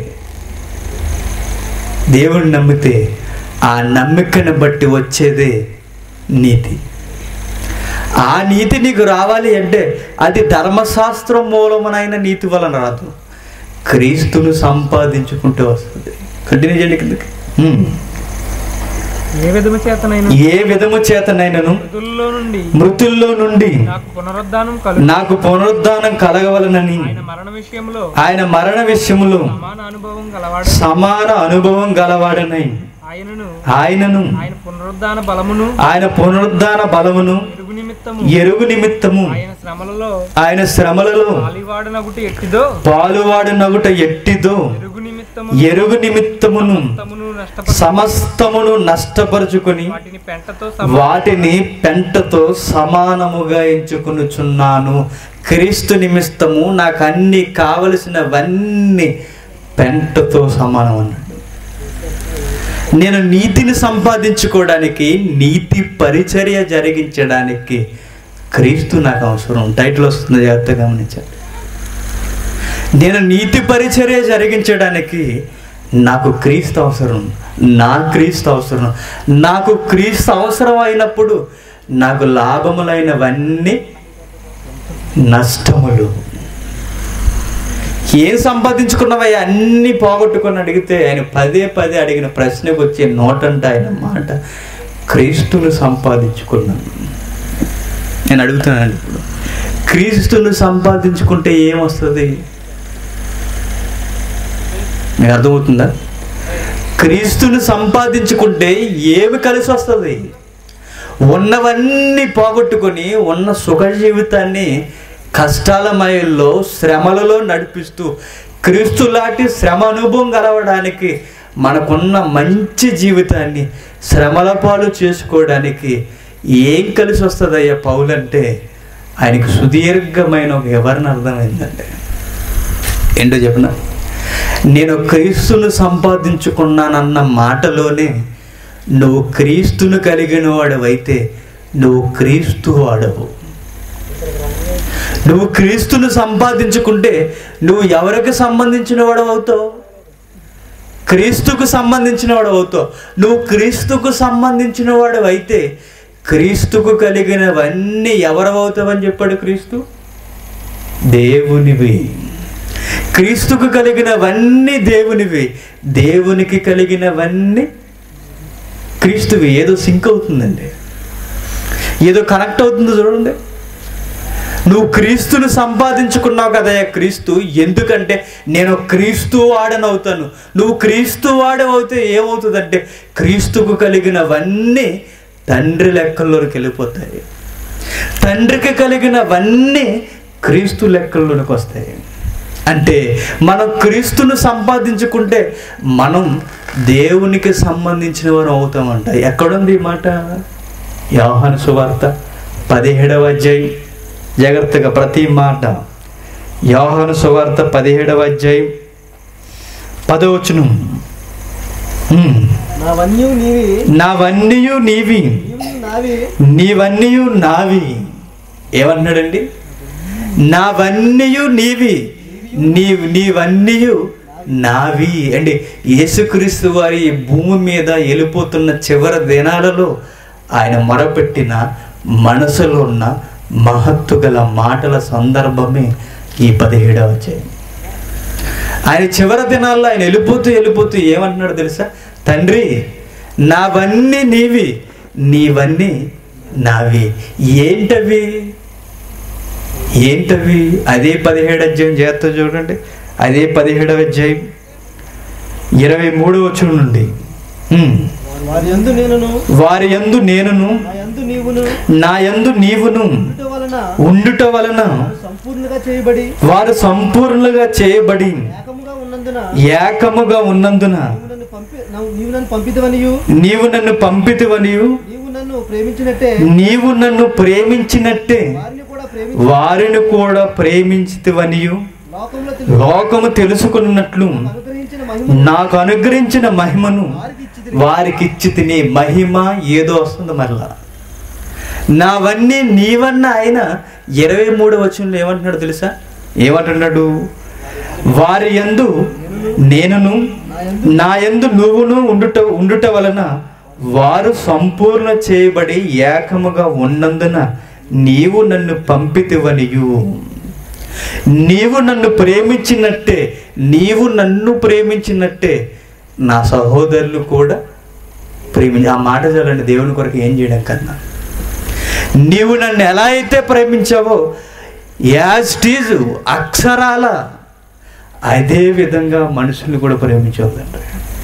దేవుణ్ణి నమ్మితే ఆ నమ్మికను బట్టి వచ్చేదే నీతి ఆ నీతి నీకు రావాలి అంటే అది ధర్మశాస్త్రం మూలమునైన నీతి వలన రాదు క్రీస్తును సంపాదించుకుంటూ వస్తుంది కంటిన్యూ చేయండి కిందకి హ్మ్. ఏ విధము చేతనైనా ఏ విధము చేతనైనను మృతుల్లో నుండి మృతుల్లో నుండి నాకు పునరుద్ధానం కలుగు నాకు పునరుద్ధానం కలగవలనని ఆయన మరణ విషయంలో ఆయన మరణ విషయములో సమాన అనుభవం గలవాడు సమాన అనుభవం గలవాడనై ఆయనను ఆయనను ఆయన పునరుద్ధాన బలమును ఆయన పునరుద్ధాన బలమును ఎరుగు నిమిత్తము ఎరుగు నిమిత్తము ఆయన శ్రమలలో ఆయన శ్రమలలో పాలివాడనగుటి ఎట్టిదో పాలువాడు నగుట ఎట్టిదో ఎరుగు నిమిత్తము ఎరుగు నిమిత్తమును తమను నష్టపరి సమస్తమును నష్టపరుచుకొని వాటిని పెంటతో వాటిని పెంటతో సమానముగా ఎంచుకునుచున్నాను క్రీస్తు నిమిత్తము నాకు అన్ని కావలసినవన్నీ పెంటతో సమానం అన్నాడు నేను నీతిని సంపాదించుకోవడానికి నీతి పరిచర్య జరిగించడానికి క్రీస్తు నాకు అవసరం టైటిల్ వస్తుంది జాగ్రత్తగా గమనించండి నేను నీతి పరిచర్య జరిగించడానికి నాకు క్రీస్తు అవసరం నా క్రీస్తు అవసరం నాకు క్రీస్తు అవసరం అయినప్పుడు నాకు లాభములైనవన్నీ నష్టములు ఏం సంపాదించుకున్నవయ్యా అన్నీ పోగొట్టుకొని అడిగితే ఆయన పదే పదే అడిగిన ప్రశ్నకు వచ్చే నోటంట ఆయన మాట క్రీస్తును సంపాదించుకున్నాను నేను అడుగుతున్నాను ఇప్పుడు క్రీస్తును సంపాదించుకుంటే ఏమొస్తుంది మీకు అర్థమవుతుందా క్రీస్తుని సంపాదించుకుంటే ఏమి కలిసి వస్తుంది ఉన్నవన్నీ పోగొట్టుకొని ఉన్న సుఖ జీవితాన్ని కష్టాల మయల్లో శ్రమలలో నడిపిస్తూ క్రీస్తు లాంటి శ్రమ అనుభవం కలవడానికి మనకున్న మంచి జీవితాన్ని శ్రమల పాలు చేసుకోవడానికి ఏం కలిసి వస్తుందయ్యా పౌలంటే ఆయనకి సుదీర్ఘమైన ఒక వివరణ అర్థమైందండి ఏంటో చెప్పిన నేను క్రీస్తును సంపాదించుకున్నానన్న మాటలోనే నువ్వు క్రీస్తును కలిగిన వాడవైతే నువ్వు క్రీస్తు వాడవు నువ్వు క్రీస్తును సంపాదించుకుంటే నువ్వు ఎవరికి సంబంధించిన వాడవు అవుతావు క్రీస్తుకు సంబంధించిన వాడు అవుతావు నువ్వు క్రీస్తుకు సంబంధించిన వాడు అయితే క్రీస్తుకు కలిగినవన్నీ ఎవరవుతావని చెప్పాడు క్రీస్తు దేవునివి క్రీస్తుకు కలిగినవన్నీ దేవునివి దేవునికి కలిగినవన్నీ క్రీస్తువి ఏదో సింక్ అవుతుందండి ఏదో కనెక్ట్ అవుతుందో చూడండి నువ్వు క్రీస్తును సంపాదించుకున్నావు కదయ్యా క్రీస్తు ఎందుకంటే నేను క్రీస్తు వాడనవుతాను నువ్వు క్రీస్తు వాడవైతే ఏమవుతుందంటే క్రీస్తుకు కలిగినవన్నీ తండ్రి లెక్కల్లోకి వెళ్ళిపోతాయి తండ్రికి కలిగినవన్నీ క్రీస్తు లెక్కల్లోనికి వస్తాయి అంటే మనం క్రీస్తును సంపాదించుకుంటే మనం దేవునికి సంబంధించిన వారు అవుతామంట ఎక్కడుంది ఈ మాట యోహాను సువార్త పదిహేడవ అధ్యాయం జాగ్రత్తగా ప్రతి మాట యోహాను సువార్త పదిహేడవ అధ్యాయం పదవచనం ఉమ్. నావన్నీ నీవి నావన్నీయు నీవి నీవు నావి నీవన్నీయు నావి ఏమన్నాడండి నావన్నీయు నీవి నీ నీవన్నీయు నావి అండి యేసుక్రీస్తు వారి ఈ భూమి మీద వెళ్ళిపోతున్న చివరి దినాలలో ఆయన మొరపెట్టిన మనసులో ఉన్న మహత్తు గల మాటల సందర్భమే ఈ పదిహేడవ అధ్యాయం ఆయన చివరి దినాల్లో ఆయన వెళ్ళిపోతూ వెళ్ళిపోతూ ఏమంటున్నాడు తెలుసా తండ్రి నావన్నీ నీవి నీవన్నీ నావి ఏంటవి ఏంటవి అదే పదిహేడు అధ్యాయం చేస్తా చూడండి అదే పదిహేడవ అధ్యాయం ఇరవై మూడు వచ్చిన నుండి ఉమ్. వారి యందు నేనును వారి యందు నేనును నా యందు నీవును నా యందు నీవును ఉండుట వలన ఉండుట వలన వారు సంపూర్ణంగా చేయబడి వారు సంపూర్ణంగా చేయబడి ఏకముగా ఉన్నందున ఏకముగా ఉన్నందున నీవు నన్ను పంపి నన్ను- నీవు నన్ను పంపితవనియు నీవు నన్ను పంపితివనియు నీవు నన్ను ప్రేమించినట్టే నీవు నన్ను ప్రేమించినట్టే వారిని కూడా ప్రేమించి వారిని కూడా ప్రేమించితివనియు లోకంలో తెలుసు లోకము తెలుసుకున్నట్లు అనుగ్రహించిన మహిమ నాకు అనుగ్రహించిన మహిమను వారికి ఇచ్చితిరి. వారికి ఇచ్చి తిని మహిమ ఏదో వస్తుంది మరలా నావన్నీ నీవన్న ఆయన ఇరవై మూడు వచనంలో ఏమంటున్నాడు తెలుసా ఏమంటున్నాడు వారి యందు నేనును నా యందు నువ్వును ఉండుట ఉండుట వలన వారు సంపూర్ణ చేయబడి ఏకముగా ఉన్నందున నీవు నన్ను పంపితివనియు నీవు నన్ను ప్రేమించినట్టే నీవు నన్ను ప్రేమించినట్టే నా సహోదరులు కూడా ప్రేమించి ఆ మాట చాలండి దేవుని కొరకు ఏం చేయడం కన్నా నీవు నన్ను ఎలా అయితే ప్రేమించావో యాజ్ టీజ్ అక్షరాల అదే విధంగా మనుషుల్ని కూడా ప్రేమించవద్దండి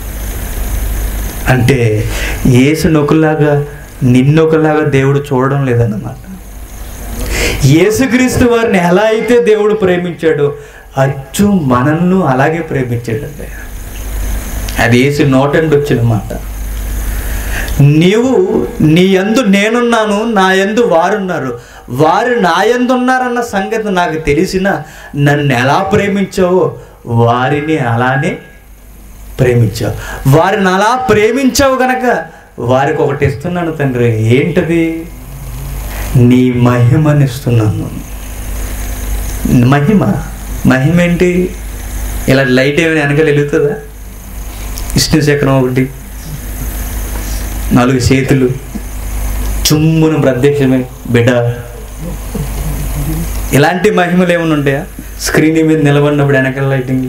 అంటే ఏసుని ఒకలాగా నిన్నొకలాగా దేవుడు చూడడం లేదన్నమాట యేసుక్రీస్తు వారిని ఎలా అయితే దేవుడు ప్రేమించాడో అచ్చు మనల్ని అలాగే ప్రేమించాడండి అది ఏసు నోటండి వచ్చిన మాట నీవు నీ యందు నేనున్నాను నా యందు వారున్నారు వారు నా యందు ఉన్నారన్న సంగతి నాకు తెలిసిన నన్ను ఎలా ప్రేమించావో వారిని అలానే ప్రేమించావు వారిని అలా ప్రేమించావు గనక వారికి ఒకటి ఇస్తున్నాను తండ్రి ఏంటది నీ మహిమనిస్తున్నాను మహిమ మహిమ ఏంటి ఇలా లైట్ ఏమైనా వెనకాల వెలుగుతుందా విష్ణు చక్రం ఒకటి నాలుగు చేతులు చుమ్మును ప్రత్యక్షమే బిడ్డ ఇలాంటి మహిమలు ఏమైనా ఉంటాయా స్క్రీన్ మీద నిలబడినప్పుడు వెనకాల లైటింగ్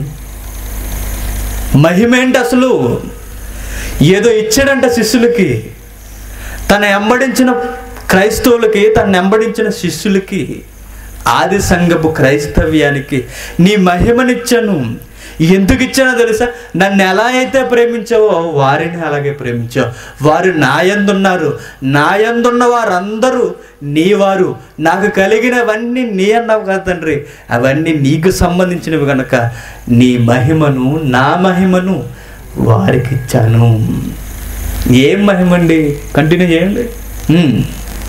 మహిమ ఏంటి అసలు ఏదో ఇచ్చాడంట శిష్యులకి తన ఎంబడించిన క్రైస్తవులకి తన ఎంబడించిన శిష్యులకి ఆది సంఘపు క్రైస్తవ్యానికి నీ మహిమనిచ్చాను ఎందుకు ఇచ్చానో తెలుసా నన్ను ఎలా అయితే ప్రేమించావో వారిని అలాగే ప్రేమించావు వారు నాయందున్నారు నాయందున్న వారందరూ నీ వారు నాకు కలిగినవన్నీ నీ అన్నావు కదా తండ్రి అవన్నీ నీకు సంబంధించినవి కనుక నీ మహిమను నా మహిమను వారికి ఇచ్చాను ఏం మహిమండి కంటిన్యూ చేయండి ఉమ్.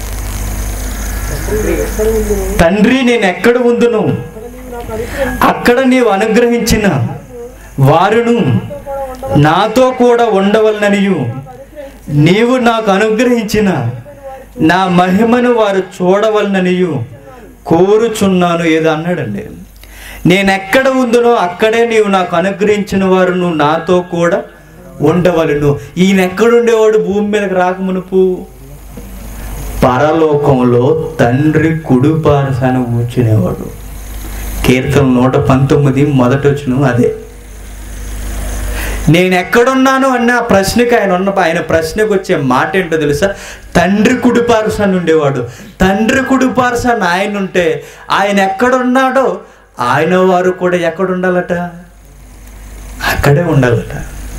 తండ్రి నేను ఎక్కడ ఉందును అక్కడ నీవు అనుగ్రహించిన వారును నాతో కూడా ఉండవలననియు నీవు నాకు అనుగ్రహించిన నా మహిమను వారు చూడవలననియు కోరుచున్నాను ఏదో అన్నాడండి నేను ఎక్కడ ఉందునో అక్కడే నీవు నాకు అనుగ్రహించిన వారు నువ్వు నాతో కూడా ఉండవలను ఈయన ఎక్కడుండేవాడు భూమి మీదకి రాకమునుపు పరలోకంలో తండ్రి కుడి పారసాన కూర్చునేవాడు కీర్తన నూట పంతొమ్మిది మొదట వచ్చిన అదే నేను ఎక్కడున్నాను అన్న ఆ ప్రశ్నకి ఆయన ఉన్న ఆయన ప్రశ్నకు వచ్చే మాట ఏంటో తెలుసా తండ్రి కుడి పారసాన్ని ఉండేవాడు తండ్రి కుడి పారసాన్ని ఆయన ఉంటే ఆయన ఎక్కడున్నాడో ఆయన వారు కూడా ఎక్కడ ఉండాలట అక్కడే ఉండాలట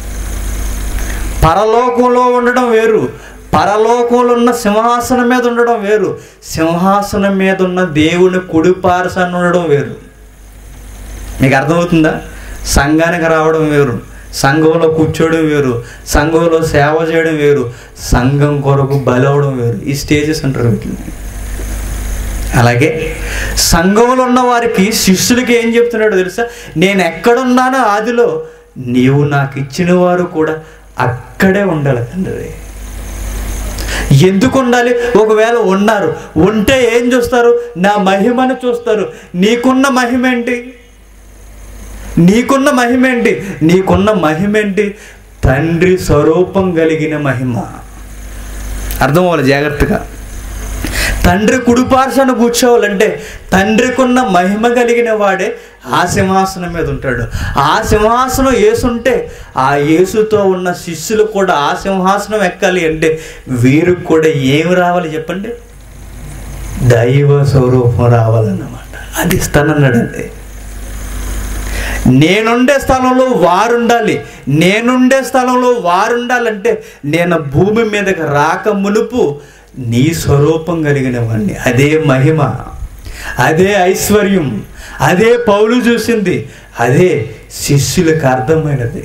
పరలోకంలో ఉండడం వేరు పరలోకంలో ఉన్న సింహాసనం మీద ఉండడం వేరు సింహాసనం మీద ఉన్న దేవుని కుడి పారసాన్ని ఉండడం వేరు మీకు అర్థమవుతుందా సంఘానికి రావడం వేరు సంఘంలో కూర్చోవడం వేరు సంఘంలో సేవ చేయడం వేరు సంఘం కొరకు బలవడం వేరు ఈ స్టేజెస్ అంటారు వీటిని అలాగే సంఘంలో ఉన్న వారికి శిష్యులకి ఏం చెప్తున్నాడో తెలుసా నేను ఎక్కడున్నానో ఆదిలో నీవు నాకు ఇచ్చిన వారు కూడా అక్కడే ఉండాలి తండ్రి ఎందుకు ఉండాలి ఒకవేళ ఉన్నారు ఉంటే ఏం చూస్తారు నా మహిమను చూస్తారు నీకున్న మహిమ ఏంటి నీకున్న మహిమ ఏంటి నీకున్న మహిమ ఏంటి తండ్రి స్వరూపం కలిగిన మహిమ అర్థం అవ్వాలి జాగ్రత్తగా తండ్రి కుడిపార్శ్వను కూర్చోవాలంటే తండ్రికున్న మహిమ కలిగిన వాడే ఆ సింహాసనం మీద ఉంటాడు ఆ సింహాసనం ఏసుంటే ఆ యేసుతో ఉన్న శిష్యులు కూడా ఆ సింహాసనం ఎక్కాలి అంటే వీరికి కూడా ఏమి రావాలి చెప్పండి దైవ స్వరూపం రావాలన్నమాట అది ఇస్తానన్నాడండి నేనుండే స్థలంలో వారుండాలి నేనుండే స్థలంలో వారుండాలంటే నేను భూమి మీదకి రాక మునుపు నీ స్వరూపం కలిగిన వాడిని అదే మహిమ అదే ఐశ్వర్యం అదే పౌలు చూసింది అదే శిష్యులకు అర్థమైనది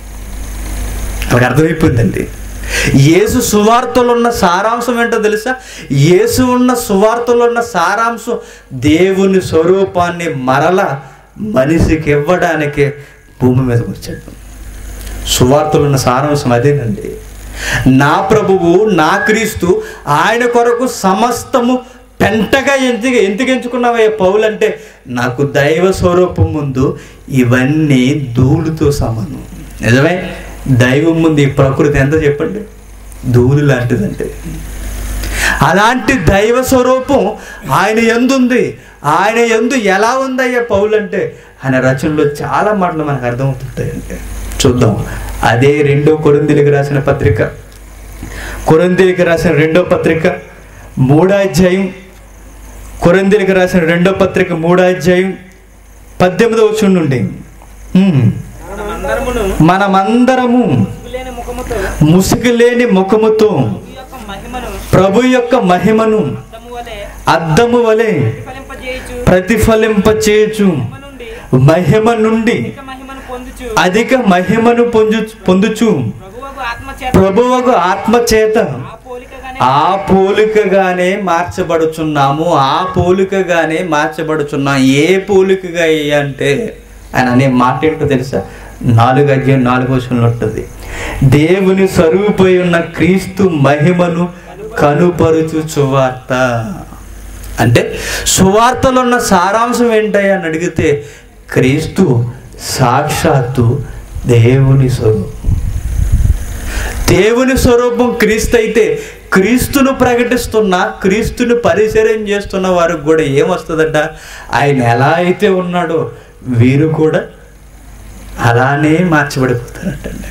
వాళ్ళకి అర్థమైపోయిందండి యేసు సువార్తలో ఉన్న సారాంశం ఏంటో తెలుసా యేసు ఉన్న సువార్తలో ఉన్న సారాంశం దేవుని స్వరూపాన్ని మరల మనిషికి ఇవ్వడానికి భూమి మీదకి వచ్చాడు సువార్తలో ఉన్న సారాంశం అదేనండి నా ప్రభువు నా క్రీస్తు ఆయన కొరకు సమస్తము పెంటగా ఎందుకు ఎందుకు ఎంచుకున్నావయ్యా పౌలు అంటే నాకు దైవ స్వరూపం ముందు ఇవన్నీ ధూళితో సమానం నిజమే దైవం ముందు ఈ ప్రకృతి ఎంత చెప్పండి ధూళి లాంటిదంటే అలాంటి దైవ స్వరూపం ఆయన ఎందుంది ఆయన ఎందు ఎలా ఉందయ్యా పౌలు అంటే ఆయన రచనలో చాలా మాటలు మనకు అర్థమవుతుంటాయంటే చూద్దాం అదే రెండో కొరిందీలకు రాసిన పత్రిక కొరిందీలకు రాసిన రెండో పత్రిక మూడో అధ్యాయం కొరిందీలకు రాసిన రెండో పత్రిక మూడో అధ్యాయం పద్దెనిమిదో వచ్చి నుండి ఉమ్. మనమందరమును మనమందరము లేని ముఖముతో ముసుగు లేని ముఖముతో ఈ యొక్క మహిమను ప్రభు యొక్క మహిమను అద్దము వలె అద్దము వలె ప్రతిఫలింపజేయుచు ప్రతిఫలింపచేయచు మహిమ నుండి మహిమ నుండి అధిక మహిమను పొందుచు అధిక మహిమను పొందు పొందుచు ప్రభువకు ఆత్మ చేత ప్రభువకు ఆత్మ చేత ఆ పోలికగానే ఆ పోలికగానే మార్చబడుచున్నాము ఆ పోలికగానే మార్చబడుచున్నాం ఏ పోలికగా అయ్యా అంటే ఆయన అనే మాట ఏంటో తెలుసా నాలుగు అధ్యాయం నాలుగు వచనంలో ఉంటుంది దేవుని స్వరూపై ఉన్న క్రీస్తు మహిమను కనుపరుచు సువార్త అంటే సువార్తలో ఉన్న సారాంశం ఏంటయ్యా అని అడిగితే క్రీస్తు సాక్షాత్తు దేవుని స్వరూపం దేవుని స్వరూపం క్రీస్తు అయితే క్రీస్తును ప్రకటిస్తున్న క్రీస్తుని పరిచయం చేస్తున్న వారికి కూడా ఏమొస్తుందట ఆయన ఎలా అయితే ఉన్నాడో వీరు కూడా అలానే మార్చబడిపోతారటండి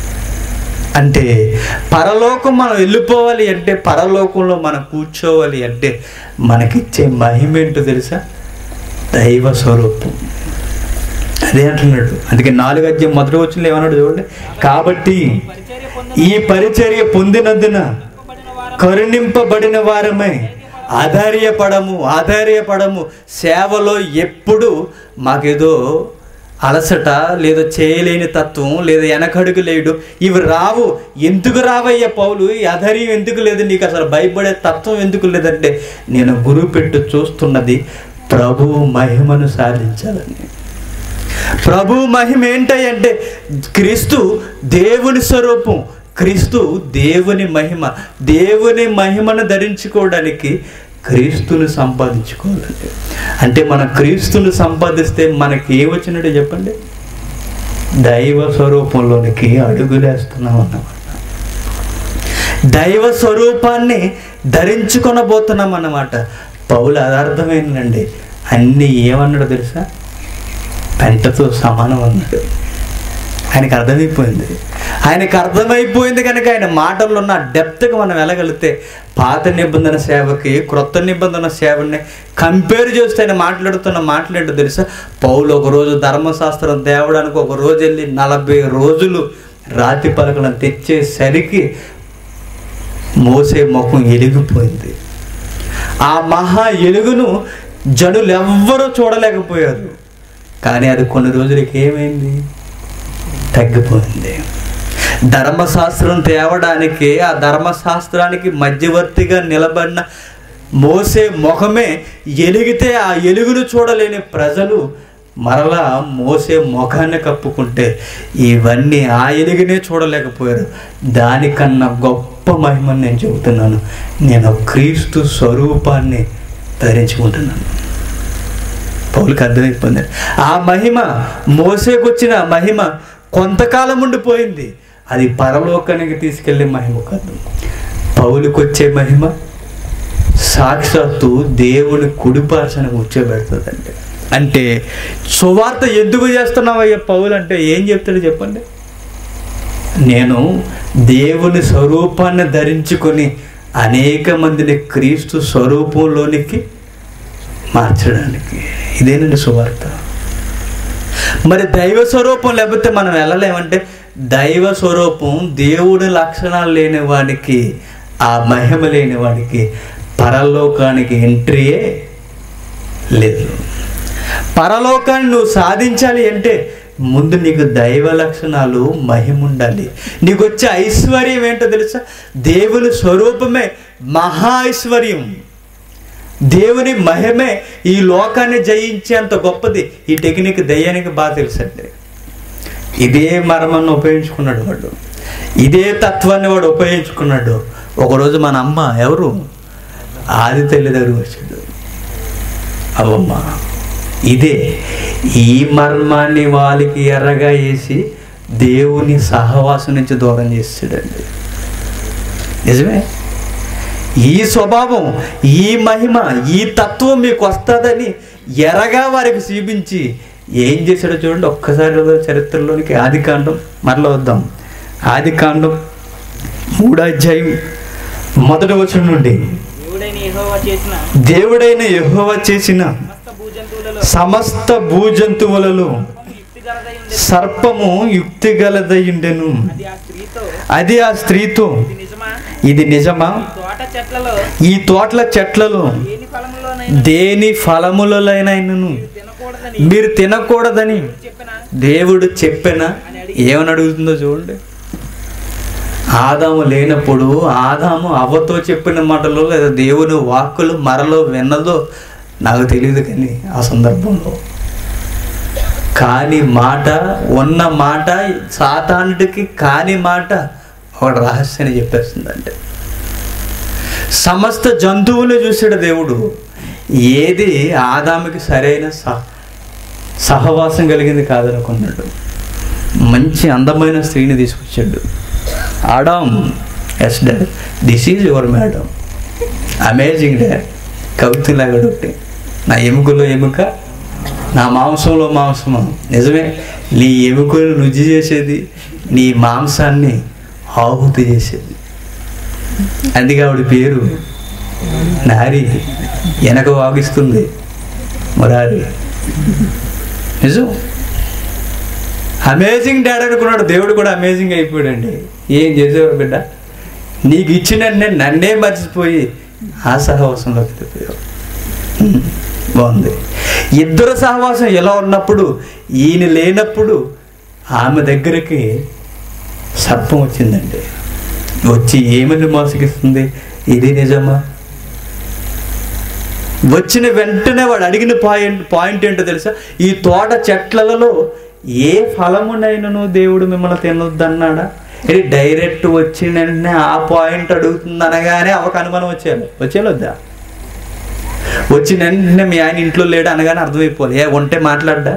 అంటే పరలోకం మనం వెళ్ళిపోవాలి అంటే పరలోకంలో మనం కూర్చోవాలి అంటే మనకిచ్చే మహిమ ఏంటో తెలుసా దైవ స్వరూపం అదే అంటున్నాడు అందుకే నాలుగు అధ్యాయం మొదటి వచ్చిన ఏమన్నాడు చూడండి కాబట్టి పరిచర్య పొందిన ఈ పరిచర్య పొందినందున వారం కరుణింపబడిన వారమై ఆధార్యపడము ఆధార్యపడము సేవలో ఎప్పుడు మాకేదో అలసట లేదా చేయలేని తత్వం లేదా వెనకడుగు లేడు ఇవి రావు ఎందుకు రావయ్యా పౌలు ఈ అధైర్యం ఎందుకు లేదు నీకు అసలు భయపడే తత్వం ఎందుకు లేదంటే నేను గురువు పెట్టు చూస్తున్నది ప్రభు మహిమను సాధించాలని ప్రభు మహిమ ఏంటంటే క్రీస్తు దేవుని స్వరూపం క్రీస్తు దేవుని మహిమ దేవుని మహిమను ధరించుకోవడానికి క్రీస్తుని సంపాదించుకోవాలండి అంటే మనం క్రీస్తుని సంపాదిస్తే మనకి ఏ వచ్చినట్టు చెప్పండి దైవ స్వరూపంలోనికి అడుగులేస్తున్నాం అన్నమాట దైవ స్వరూపాన్ని ధరించుకొనబోతున్నాం అన్నమాట పౌలు అదార్థమైందండి అన్నీ ఏమన్నాడు తెలుసా పెంటతో సమానం అన్నాడు ఆయనకు అర్థమైపోయింది ఆయనకు అర్థమైపోయింది కనుక ఆయన మాటల్లో ఉన్న డెప్త్కి మనం వెళ్ళగలిగితే పాత నిబంధన సేవకి క్రొత్త నిబంధన సేవని కంపేర్ చేస్తే ఆయన మాట్లాడుతున్న మాట్లాడో తెలుసా పౌలు ఒక రోజు ధర్మశాస్త్రం తేవడానికి ఒక రోజు వెళ్ళి నలభై రోజులు రాతి పలకలను తెచ్చేసరికి మోసే ముఖం ఎలిగిపోయింది ఆ మహా ఎలుగును జనులు ఎవ్వరూ చూడలేకపోయారు కానీ అది కొన్ని రోజులకి ఏమైంది తగ్గిపోయింది ధర్మశాస్త్రం తేవడానికి ఆ ధర్మశాస్త్రానికి మధ్యవర్తిగా నిలబడిన మోసే ముఖమే ఎలిగితే ఆ ఎలుగును చూడలేని ప్రజలు మరలా మోసే ముఖాన్ని కప్పుకుంటే ఇవన్నీ ఆ ఎలుగునే చూడలేకపోయారు దానికన్నా గొప్ప మహిమని నేను చెబుతున్నాను నేను క్రీస్తు స్వరూపాన్ని ధరించుకుంటున్నాను పౌలకి అర్థమైపోయింది ఆ మహిమ మోసేకొచ్చిన మహిమ కొంతకాలం ఉండిపోయింది అది పరలోకానికి తీసుకెళ్లే మహిమ కాదు పౌలుకి వచ్చే మహిమ సాక్షాత్తు దేవుని కుడిపార్చన కూర్చోబెడుతుందండి అంటే సువార్త ఎందుకు చేస్తున్నావయ్యా పౌలు అంటే ఏం చెప్తాడు చెప్పండి నేను దేవుని స్వరూపాన్ని ధరించుకొని అనేక మందిని క్రీస్తు స్వరూపంలోనికి మార్చడానికి ఇదేనండి సువార్త మరి దైవ స్వరూపం లేకపోతే మనం వెళ్ళలేమంటే దైవ స్వరూపం దేవుడి లక్షణాలు లేని వాడికి ఆ మహిమ లేని వాడికి పరలోకానికి ఎంట్రీయే లేదు పరలోకాన్ని నువ్వు సాధించాలి అంటే ముందు నీకు దైవ లక్షణాలు మహిమ ఉండాలి నీకు వచ్చే ఐశ్వర్యం ఏంటో తెలుసా దేవుని స్వరూపమే మహా ఐశ్వర్యం దేవుని మహిమే ఈ లోకాన్ని జయించేంత గొప్పది ఈ టెక్నిక్ దయ్యానికి బాగా తెలుసండి ఇదే మర్మాన్ని ఉపయోగించుకున్నాడు వాడు ఇదే తత్వాన్ని వాడు ఉపయోగించుకున్నాడు ఒకరోజు మన అమ్మ ఎవరు ఆది తల్లి దగ్గర వచ్చాడు అవమ్మ ఇదే ఈ మర్మాన్ని వాళ్ళకి ఎర్రగా వేసి దేవుని సహవాసం నుంచి దూరం చేస్తాడండి నిజమే ఈ స్వభావం ఈ మహిమ ఈ తత్వం మీకు వస్తుందని ఎరగా వారికి చూపించి ఏం చేశాడో చూడండి ఒక్కసారి చరిత్రలోనికి ఆది కాండం మరలా వద్దాం ఆది కాండం మూడో అధ్యాయం మొదటి వచనం నుండి దేవుడైన యెహోవా చేసిన దేవుడైన యెహోవ చేసిన సమస్త భూజంతువులలో సమస్త భూజంతువులలో యుక్తిగలదై ఉండే సర్పము యుక్తి గలదయుండెను అది ఆ స్త్రీతో అది ఆ స్త్రీతో ఇది నిజమా ఇది నిజమా తోట చెట్లలో ఈ తోటల చెట్లలో దేని ఫలములోనైనా దేని ఫలములైనను తినకూడదని మీరు తినకూడదని చెప్పిన దేవుడు చెప్పిన ఏమని అడుగుతుందో చూడండి ఆదాము లేనప్పుడు ఆదాము అవ్వతో చెప్పిన మాటలు లేదా దేవుని వాక్కులు మరలో విన్నదో నాకు తెలియదు కానీ ఆ సందర్భంలో కాని మాట ఉన్న మాట సాతానుడికి కాని మాట ఒక రహస్యాన్ని చెప్పేస్తుందంటే సమస్త జంతువులు చూసాడు దేవుడు ఏది ఆదాముకి సరైన సహ సహవాసం కలిగింది కాదనుకున్నాడు మంచి అందమైన స్త్రీని తీసుకొచ్చాడు Adam yes dad this is your madam amazing dad కవితలాగా ఒకటి నా ఎముకలో ఎముక నా మాంసంలో మాంసము నిజమే నీ ఎముకలు రుచి చేసేది నీ మాంసాన్ని ఆహుతి చేసేది అందుకే ఆవిడ పేరు నారి వెనక వాగిస్తుంది మురారి నిజం అమేజింగ్ డాడ్ అనుకున్నాడు దేవుడు కూడా అమేజింగ్ అయిపోయాడండి ఏం చేసేవారు బిడ్డ నీకు ఇచ్చిన నేను నన్నే మర్చిపోయి ఆ సహవాసంలోకి వెళ్ళిపోయావు హ్మ్, బాగుంది ఇద్దరు సహవాసం ఎలా ఉన్నప్పుడు ఈయన లేనప్పుడు ఆమె దగ్గరికి సర్పం వచ్చిందండి వచ్చి ఏమని మోసగిస్తుంది ఇది నిజమా వచ్చిన వెంటనే వాడు అడిగిన పాయింట్ పాయింట్ ఏంటో తెలుసా ఈ తోట చెట్లలో ఏ ఫలమునైనను దేవుడు మిమ్మల్ని తినొద్దన్నాడా ఇది డైరెక్ట్ వచ్చిన వెంటనే ఆ పాయింట్ అడుగుతుంది అనగానే అవకు అనుమానం వచ్చేయాలి వచ్చేయాలొద్దా వచ్చిన వెంటనే మీ ఆయన ఇంట్లో లేడు అనగానే అర్థమైపోవాలి ఏ ఉంటే మాట్లాడ్డా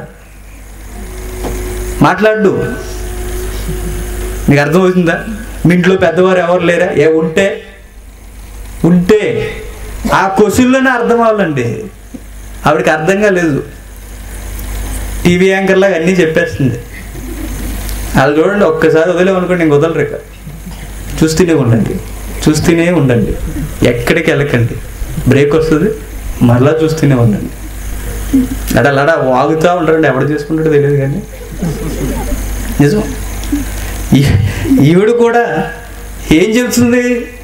మాట్లాడు నీకు అర్థమవుతుందా మీ ఇంట్లో పెద్దవారు ఎవరు లేరా ఏ ఉంటే ఉంటే ఆ క్వశ్చన్లోనే అర్థం అవ్వాలండి ఆవిడకి అర్థం కాలేదు టీవీ యాంకర్ లాగా అన్నీ చెప్పేస్తుంది అది చూడండి ఒక్కసారి వదిలేమనుకోండి ఇంక వదలరు ఇక చూస్తూనే ఉండండి చూస్తూనే ఉండండి ఎక్కడికి వెళ్ళకండి బ్రేక్ వస్తుంది మరలా చూస్తూనే ఉండండి లడ లడ వాగుతూ ఉంటారండి ఎవడు చేసుకుంటాడో తెలియదు కానీ నిజం ఈ- ఈవిడ కూడా ఏం చెబుతుంది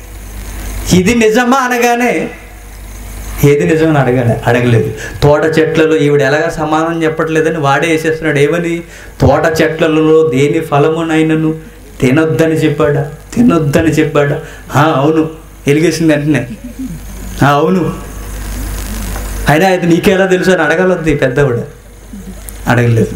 ఇది నిజమా అనగానే ఏది నిజమని అడగాలి అడగలేదు తోట చెట్లలో ఈవిడ ఎలాగా సమాధానం చెప్పట్లేదని వాడే వేసేస్తున్నాడు ఏమని తోట చెట్లలో దేని ఫలమునైనను తినొద్దని చెప్పాడా తినొద్దని చెప్పాడా "ఆ, అవును వెలిగేసింది వెంటనే "ఆ, అవును అయినా అది నీకెలా తెలుసు అని అడగలొద్ది పెద్దవిడ అడగలేదు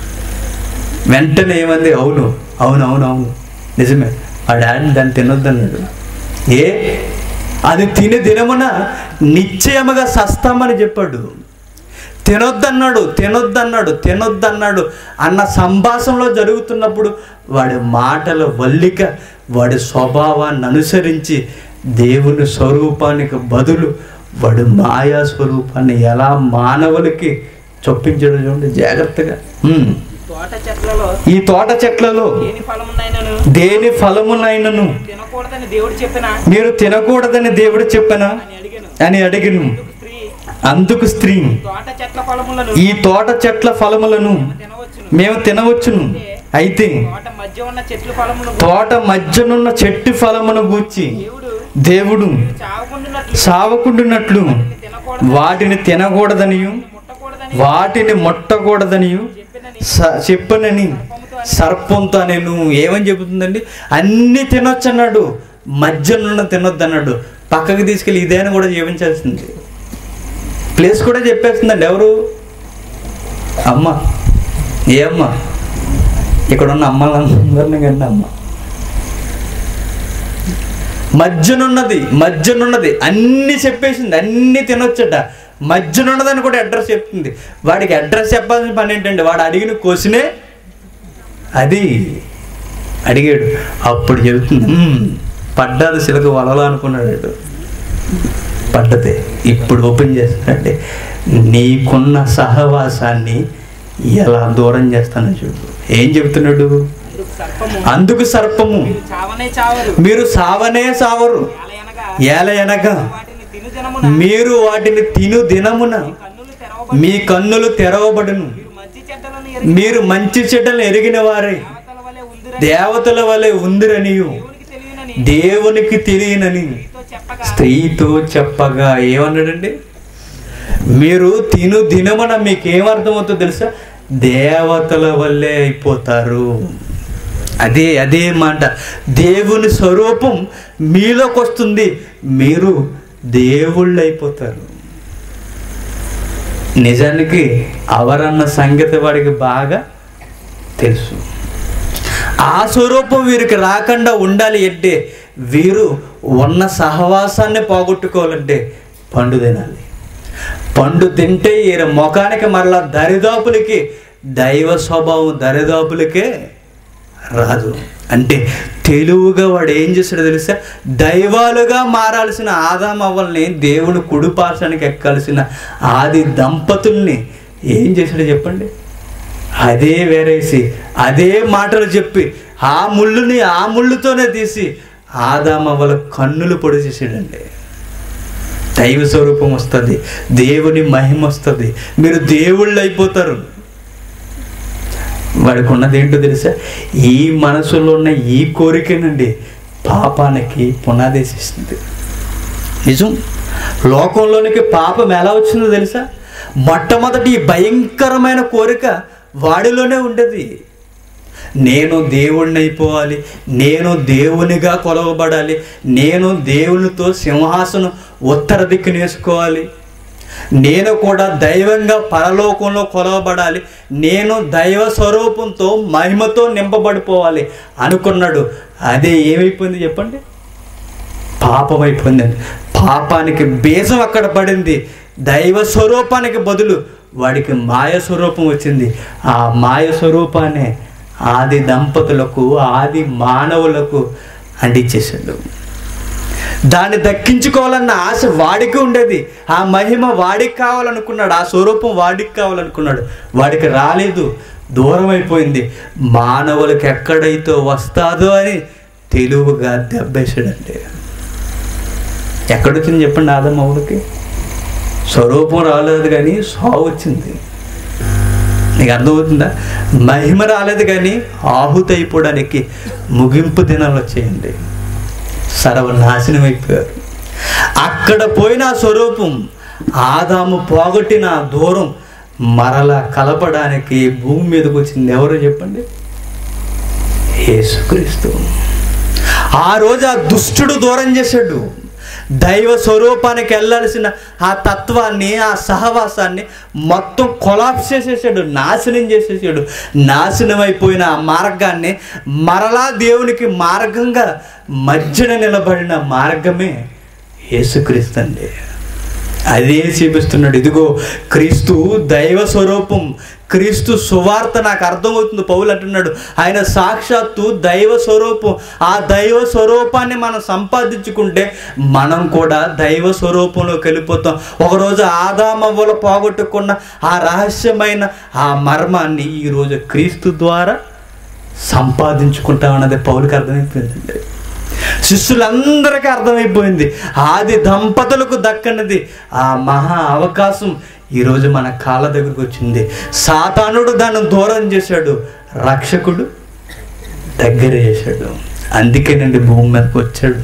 వెంటనే ఏమంది అవును అవును అవును అవును నిజమే ఆ డాడీ దాన్ని తినొద్దన్నాడు ఏ అది తిని దినమున నిశ్చయముగా సస్తామని చెప్పాడు తినొద్దన్నాడు తినొద్దన్నాడు తినొద్దన్నాడు అన్న సంభాషణలో జరుగుతున్నప్పుడు వాడి మాటల వల్లిక వాడి స్వభావాన్ని అనుసరించి దేవుని స్వరూపానికి బదులు వాడు మాయా స్వరూపాన్ని ఎలా మానవులకి చొప్పించడం చూడండి జాగ్రత్తగా ఉమ్. తోట చెట్లలో ఈ తోట చెట్లలో దేని ఫలమునైనను దేని ఫలమునైనను తినకూడదని దేవుడు చెప్పిన మీరు తినకూడదని దేవుడు చెప్పనా అని అడిగాను అని అడిగిను స్త్రీ అందుకు స్త్రీ తోట చెట్ల ఫలములను ఈ తోట చెట్ల ఫలములను తినవచ్చును మేము తినవచ్చును అయితే తోట మధ్య ఉన్న చెట్లు ఫలమును తోట మధ్యనున్న చెట్టు ఫలమును గూర్చి దేవుడు దేవుడు చావకుండునట్లు సావకుండునట్లు తినకూడదు వాటిని తినకూడదనియు ముట్టకూడదని వాటిని ముట్టకూడదనియు చెప్పినని స- చెప్పనని సర్పంతో నేను ఏమని చెబుతుందండి అన్ని తినొచ్చు అన్నాడు మధ్యలో తినొద్దు అన్నాడు పక్కకి తీసుకెళ్ళి ఇదే అని కూడా జీవించాల్సింది ప్లేస్ కూడా చెప్పేస్తుందండి ఎవరు అమ్మ ఏ అమ్మ ఇక్కడ ఉన్న అమ్మలందరినీ కండి అమ్మ మధ్యనున్నది మధ్యనున్నది అన్ని చెప్పేసింది అన్ని తినొచ్చట మధ్యనున్నదని కూడా అడ్రస్ చెప్తుంది వాడికి అడ్రస్ చెప్పాల్సిన పని ఏంటండి వాడు అడిగిన క్వశ్చనే అది అడిగాడు అప్పుడు చెబుతుంది "మ్మ్, పడ్డది సిలక వలలో అనుకున్నాడు వాడు. పడ్డదే ఇప్పుడు ఓపెన్ చేస్తానంటే నీకున్న సహవాసాన్ని ఎలా దూరం చేస్తానో చూడు ఏం చెబుతున్నాడు అందుకు సర్పము అందుకు సర్పము మీరు చావనే చావరు మీరు సావనే సావరు ఏలయనగా ఏల ఎనగా వాటిని తిను దినమున మీరు వాటిని తిను దినమున కన్నులు తెరవబడి మీ కన్నులు తెరవబడును మీరు మంచి చెడ్డలను ఎరిగి మీరు మంచి చెడ్డలు ఎరిగిన వారై దేవతల వలె ఉందిరని దేవతల వలె ఉందిరనియు దేవునికి తెలియనని దేవునికి తెలియనని మీతో చెప్పగా స్త్రీతో చెప్పగా ఏమన్నాడండి మీరు తిను దినమున మీకు ఏమర్థమవుతుందో తెలుసా దేవతల వల్లే అయిపోతారు అదే అదే మాట దేవుని స్వరూపం మీలోకి వస్తుంది మీరు దేవుళ్ళు అయిపోతారు నిజానికి అవరన్న సంగతి వాడికి బాగా తెలుసు ఆ స్వరూపం వీరికి రాకుండా ఉండాలి అంటే వీరు ఉన్న సహవాసాన్ని పోగొట్టుకోవాలంటే పండు తినాలి పండు తింటే ఈయన ముఖానికి మరలా దరిదాపులకి దైవ స్వభావం దరిదాపులకే రాదు అంటే తెలివిగా వాడు ఏం చేస్తాడో తెలుసా దైవాలుగా మారాల్సిన ఆదాం అవ్వల్ని దేవుడు కుడిపార్చానికి ఎక్కాల్సిన ఆది దంపతుల్ని ఏం చేశాడో చెప్పండి అదే వేరేసి అదే మాటలు చెప్పి ఆ ముళ్ళుని ఆ ముళ్ళుతోనే తీసి ఆదామవ్వల కన్నులు పొడి చేసాడండి దైవ స్వరూపం వస్తుంది దేవుని మహిమ వస్తుంది మీరు దేవుళ్ళు అయిపోతారు వాడికి ఉన్నది ఏంటో తెలుసా ఈ మనసులో ఉన్న ఈ కోరికనండి పాపానికి పునాదేశిస్తుంది నిజం లోకంలోనికి పాపం ఎలా వచ్చిందో తెలుసా మొట్టమొదటి ఈ భయంకరమైన కోరిక వాడిలోనే ఉండేది నేను దేవుణ్ణి అయిపోవాలి నేను దేవునిగా కొలవబడాలి నేను దేవునితో సింహాసనం ఉత్తర దిక్కున వేసుకోవాలి నేను కూడా దైవంగా పరలోకంలో కొలవబడాలి నేను దైవ స్వరూపంతో మహిమతో నింపబడిపోవాలి అనుకున్నాడు అదే ఏమైపోయింది చెప్పండి పాపం అయిపోయిందండి పాపానికి బీజం అక్కడ పడింది దైవ స్వరూపానికి బదులు వాడికి మాయ స్వరూపం వచ్చింది ఆ మాయ స్వరూపాన్ని ఆది దంపతులకు ఆది మానవులకు అంటించేశాడు దాన్ని దక్కించుకోవాలన్న ఆశ వాడికి ఉండేది ఆ మహిమ వాడికి కావాలనుకున్నాడు ఆ స్వరూపం వాడికి కావాలనుకున్నాడు వాడికి రాలేదు దూరం అయిపోయింది మానవులకు ఎక్కడైతే వస్తాదో అని తెలివిగా దెబ్బేసాడండి ఎక్కడొచ్చింది చెప్పండి ఆదమ్మవుడికి స్వరూపం రాలేదు కానీ సావు వచ్చింది నీకు అర్థమవుతుందా మహిమ రాలేదు కానీ ఆహుతి అయిపోవడానికి ముగింపు దినాలు వచ్చేయండి సర్వనాశనం అయిపోయారు అక్కడ పోయిన ఆ స్వరూపం ఆదాము పోగొట్టిన ఆ దూరం మరలా కలపడానికి భూమి మీదకి వచ్చింది ఎవరో చెప్పండి యేసుక్రీస్తు ఆ రోజు ఆ దుష్టుడు దూరం చేశాడు దైవ స్వరూపానికి వెళ్ళాల్సిన ఆ తత్వాన్ని ఆ సహవాసాన్ని మొత్తం కొలాప్స్ చేసేసాడు నాశనం చేసేసాడు నాశనం అయిపోయిన ఆ మార్గాన్ని మరలా దేవునికి మార్గంగా మధ్యన నిలబడిన మార్గమే యేసుక్రీస్తు అండి అదే చూపిస్తున్నాడు ఇదిగో క్రీస్తు దైవ స్వరూపం క్రీస్తు సువార్త నాకు అర్థమవుతుంది పౌలు అంటున్నాడు ఆయన సాక్షాత్తు దైవ స్వరూపం ఆ దైవ స్వరూపాన్ని మనం సంపాదించుకుంటే మనం కూడా దైవ స్వరూపంలోకి వెళ్ళిపోతాం ఒకరోజు ఆదామవ్వలు పోగొట్టుకున్న ఆ రహస్యమైన ఆ మర్మాన్ని ఈరోజు క్రీస్తు ద్వారా సంపాదించుకుంటామన్నది పౌలకి అర్థమైపోయిందండి శిష్యులందరికీ అర్థమైపోయింది ఆది దంపతులకు దక్కనిది ఆ మహా అవకాశం ఈరోజు మన కాళ్ళ దగ్గరకు వచ్చింది సాతానుడు దాన్ని దూరం చేశాడు రక్షకుడు దగ్గర చేశాడు అందుకేనండి భూమి మీదకి వచ్చాడు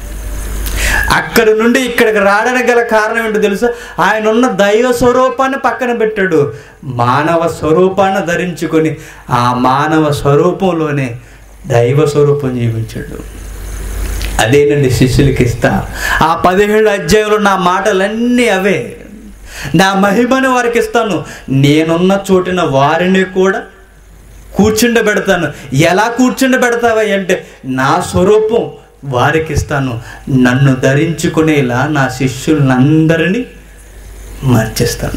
అక్కడ నుండి ఇక్కడికి రావడానికి గల కారణం ఏంటో తెలుసా ఆయన ఉన్న దైవ స్వరూపాన్ని పక్కన పెట్టాడు మానవ స్వరూపాన్ని ధరించుకొని ఆ మానవ స్వరూపంలోనే దైవ స్వరూపం జీవించాడు అదేనండి శిష్యులకి ఇస్తా ఆ పదిహేడు అధ్యాయంలో నా మాటలన్నీ అవే నా మహిమని వారికి ఇస్తాను నేనున్న చోటిన వారిని కూడా కూర్చుండబెడతాను ఎలా కూర్చుండబెడతావా అంటే నా స్వరూపం వారికి ఇస్తాను నన్ను ధరించుకునేలా నా శిష్యులందరినీ మార్చేస్తాను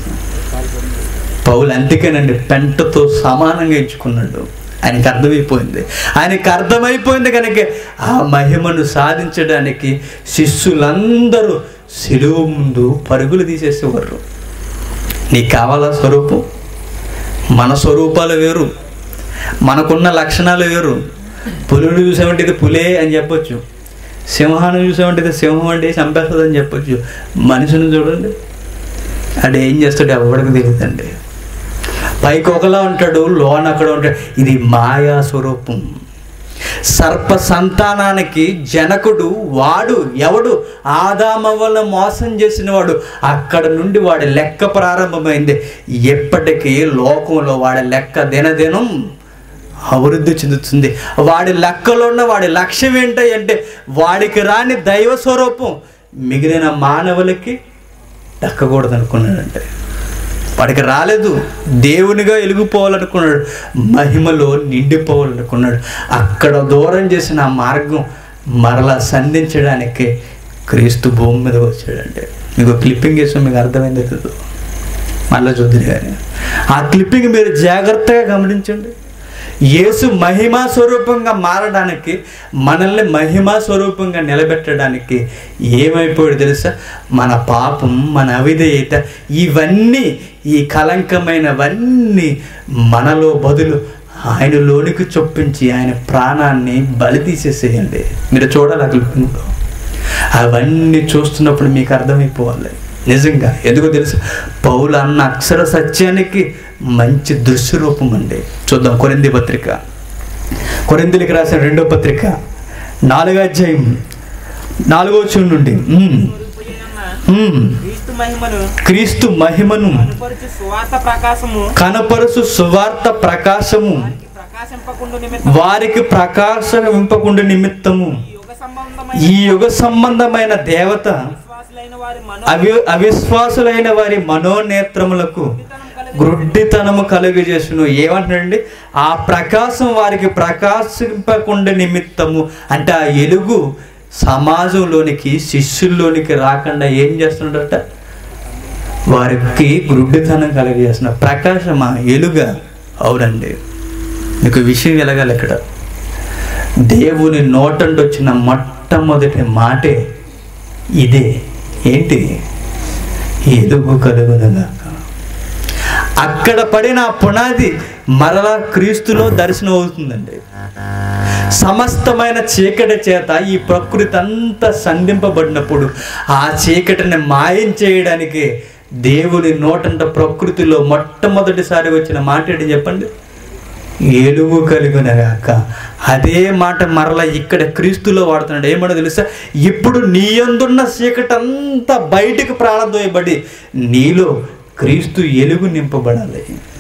పౌలు అందుకేనండి పెంటతో సమానంగా ఎంచుకున్నాడు ఆయనకి అర్థమైపోయింది ఆయనకి అర్థమైపోయింది కనుక ఆ మహిమను సాధించడానికి శిష్యులందరూ సిలువ ముందు పరుగులు తీసేసేవారు నీకు కావాలా స్వరూపం మన స్వరూపాలు వేరు మనకున్న లక్షణాలు వేరు పులుడు చూసామంటే ఇది పులే అని చెప్పొచ్చు సింహాన్ని చూసామంటే ఇది సింహం అంటే చంపేస్తుంది అని చెప్పొచ్చు మనిషిని చూడండి అది ఏం చేస్తాడు ఎవరికి తెలియదండి పైకి ఒకలా ఉంటాడు లోన అక్కడ ఉంటాడు ఇది మాయా స్వరూపం సర్ప సంతానానికి జనకుడు వాడు ఎవడు ఆదామ వల్ల మోసం చేసిన వాడు అక్కడ నుండి వాడి లెక్క ప్రారంభమైంది ఎప్పటికీ లోకంలో వాడి లెక్క దినదినం అభివృద్ధి చెందుతుంది వాడి లెక్కలో ఉన్న వాడి లక్ష్యం ఏంటి అంటే వాడికి రాని దైవ స్వరూపం మిగిలిన మానవులకి దక్కకూడదు అనుకున్నాడంటే వాడికి రాలేదు దేవునిగా వెలిగిపోవాలనుకున్నాడు మహిమలో నిండిపోవాలనుకున్నాడు అక్కడ దూరం చేసిన ఆ మార్గం మరలా సంధించడానికి క్రీస్తు భూమి మీద వచ్చాడంటే మీకు క్లిప్పింగ్ వేసాం మీకు అర్థమైంది కదా మళ్ళీ చూద్దరు కానీ ఆ క్లిప్పింగ్ మీరు జాగ్రత్తగా గమనించండి యేసు మహిమా స్వరూపంగా మారడానికి మనల్ని మహిమా స్వరూపంగా నిలబెట్టడానికి ఏమైపోయాడు తెలుసా మన పాపం మన అవిధేయత ఇవన్నీ ఈ కలంకమైనవన్నీ మనలో బదులు ఆయనలోనికి చొప్పించి ఆయన ప్రాణాన్ని బలి తీసేసేయండి మీరు చూడాలి ఆ క్లిప్పింగ్లో అవన్నీ చూస్తున్నప్పుడు మీకు అర్థమైపోవాలి నిజంగా ఎందుకో తెలుసు పౌలు అన్న అక్షర సత్యానికి మంచి దృశ్య రూపం అండి చూద్దాం కొరింది పత్రిక కొరిందులకి రాసిన రెండో పత్రిక నాలుగో అధ్యాయం నాలుగో చూడు నుండి ఉమ్, ఉమ్, క్రీస్తు మహిమను క్రీస్తు మహిమను కనుపరుచు సువార్త ప్రకాశము కనపరుసు సువార్త ప్రకాశము ప్రకాశింపకుండా నిమిత్తం వారికి ప్రకాశింపకుండా నిమిత్తము ఈ యుగ సంబంధమైన ఈ యుగ సంబంధమైన దేవత విశ్వాసులైన వారి మనో అవి అవిశ్వాసులైన వారి మనోనేత్రములకు గ్రుడ్డితనము కలుగజేసును ఏమంటున్నాడండి ఆ ప్రకాశం వారికి ప్రకాశింపకుండా నిమిత్తము అంటే ఆ ఎలుగు సమాజంలోనికి శిష్యుల్లోనికి రాకుండా ఏం చేస్తున్నాడట వారికి గ్రుడ్డితనం కలుగజేస్తున్న ప్రకాశమా ఎలుగ అవునండి మీకు విషయం ఎలగాలి ఇక్కడ దేవుని నోటండి వచ్చిన మొట్టమొదటి మాటే ఇదే ఏంటి ఎదుగు కలుగునగాక అక్కడ పడిన ఆ పునాది మరలా క్రీస్తులో దర్శనం అవుతుందండి సమస్తమైన చీకటి చేత ఈ ప్రకృతి అంతా సంధింపబడినప్పుడు ఆ చీకటిని మాయం చేయడానికి దేవుని నోటంట ప్రకృతిలో మొట్టమొదటిసారి వచ్చిన మాట ఏంటి చెప్పండి ఏలుగు కలుగునగాక అదే మాట మరలా ఇక్కడ క్రీస్తులో వాడుతున్నాడు ఏమన్నా తెలుసా ఇప్పుడు నీ యందున్న చీకటి అంతా బయటికి ప్రాణదోయబడి నీలో క్రీస్తు ఎలుగు నింపబడాలి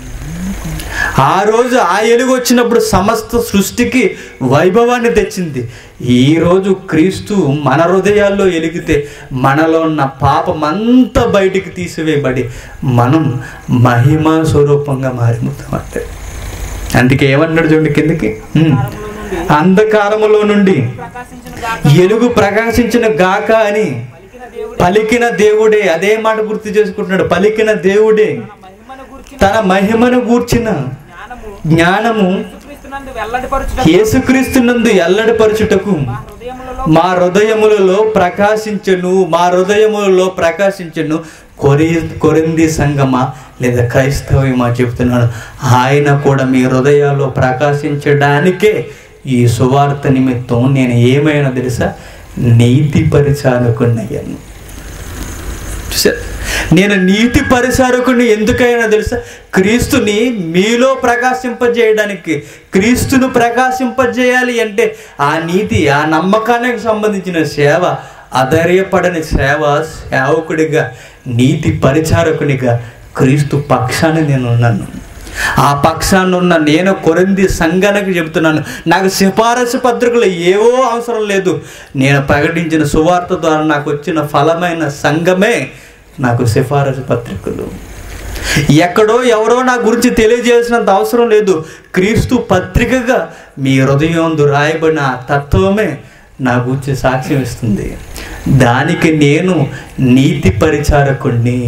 ఆ రోజు ఆ ఎలుగు వచ్చినప్పుడు సమస్త సృష్టికి వైభవాన్ని తెచ్చింది ఈ రోజు క్రీస్తు మన హృదయాల్లో ఎలిగితే మనలో ఉన్న పాపం అంతా బయటికి తీసివేయబడి మనం మహిమా స్వరూపంగా మారిపోతామంటే అందుకే ఏమన్నాడు చూడండి కిందకి ఉమ్. అంధకారములో నుండి ప్రకాశించిన గాక ఎలుగు ప్రకాశించిన గాక అని పలికిన దేవుడు పలికిన దేవుడే అదే మాట గుర్తు చేసుకుంటున్నాడు పలికిన దేవుడే మహిమను గురించి తన మహిమను గూర్చిన జ్ఞానము జ్ఞానము యేసుక్రీస్తునందు వెల్లడిపరచుట యేసుక్రీస్తునందు ఎల్లడిపరచుటకు మా హృదయములలో మా హృదయములలో ప్రకాశించను మా హృదయములలో ప్రకాశించను కొరి కొరింది సంగమా లేదా క్రైస్తవమా చెప్తున్నాను ఆయన కూడా మీ హృదయాల్లో ప్రకాశించడానికే ఈ సువార్త నిమిత్తం నేను ఏమైనా తెలుసా నీతి పరిచారకున్నయ్యాను చూసారా? నేను నీతి పరిసారకుని ఎందుకైనా తెలుసా క్రీస్తుని మీలో ప్రకాశింపజేయడానికి క్రీస్తును ప్రకాశింపజేయాలి అంటే ఆ నీతి ఆ నమ్మకానికి సంబంధించిన సేవ అధైర్యపడని సేవ సేవకుడిగా నీతి పరిచారకునిగా క్రీస్తు పక్షాన నేను ఉన్నాను ఆ పక్షాన ఉన్న నేను కొరింది సంఘానికి చెబుతున్నాను నాకు సిఫారసు పత్రికలు ఏవో అవసరం లేదు నేను ప్రకటించిన సువార్త ద్వారా నాకు వచ్చిన ఫలమైన సంఘమే నాకు సిఫారసు పత్రికలు ఎక్కడో ఎవరో నా గురించి తెలియజేసినంత అవసరం లేదు క్రీస్తు పత్రికగా మీ హృదయం రాయబడిన ఆ తత్వమే నా గురించి సాక్ష్యం ఇస్తుంది దానికి నేను నీతి పరిచారకుణ్ణి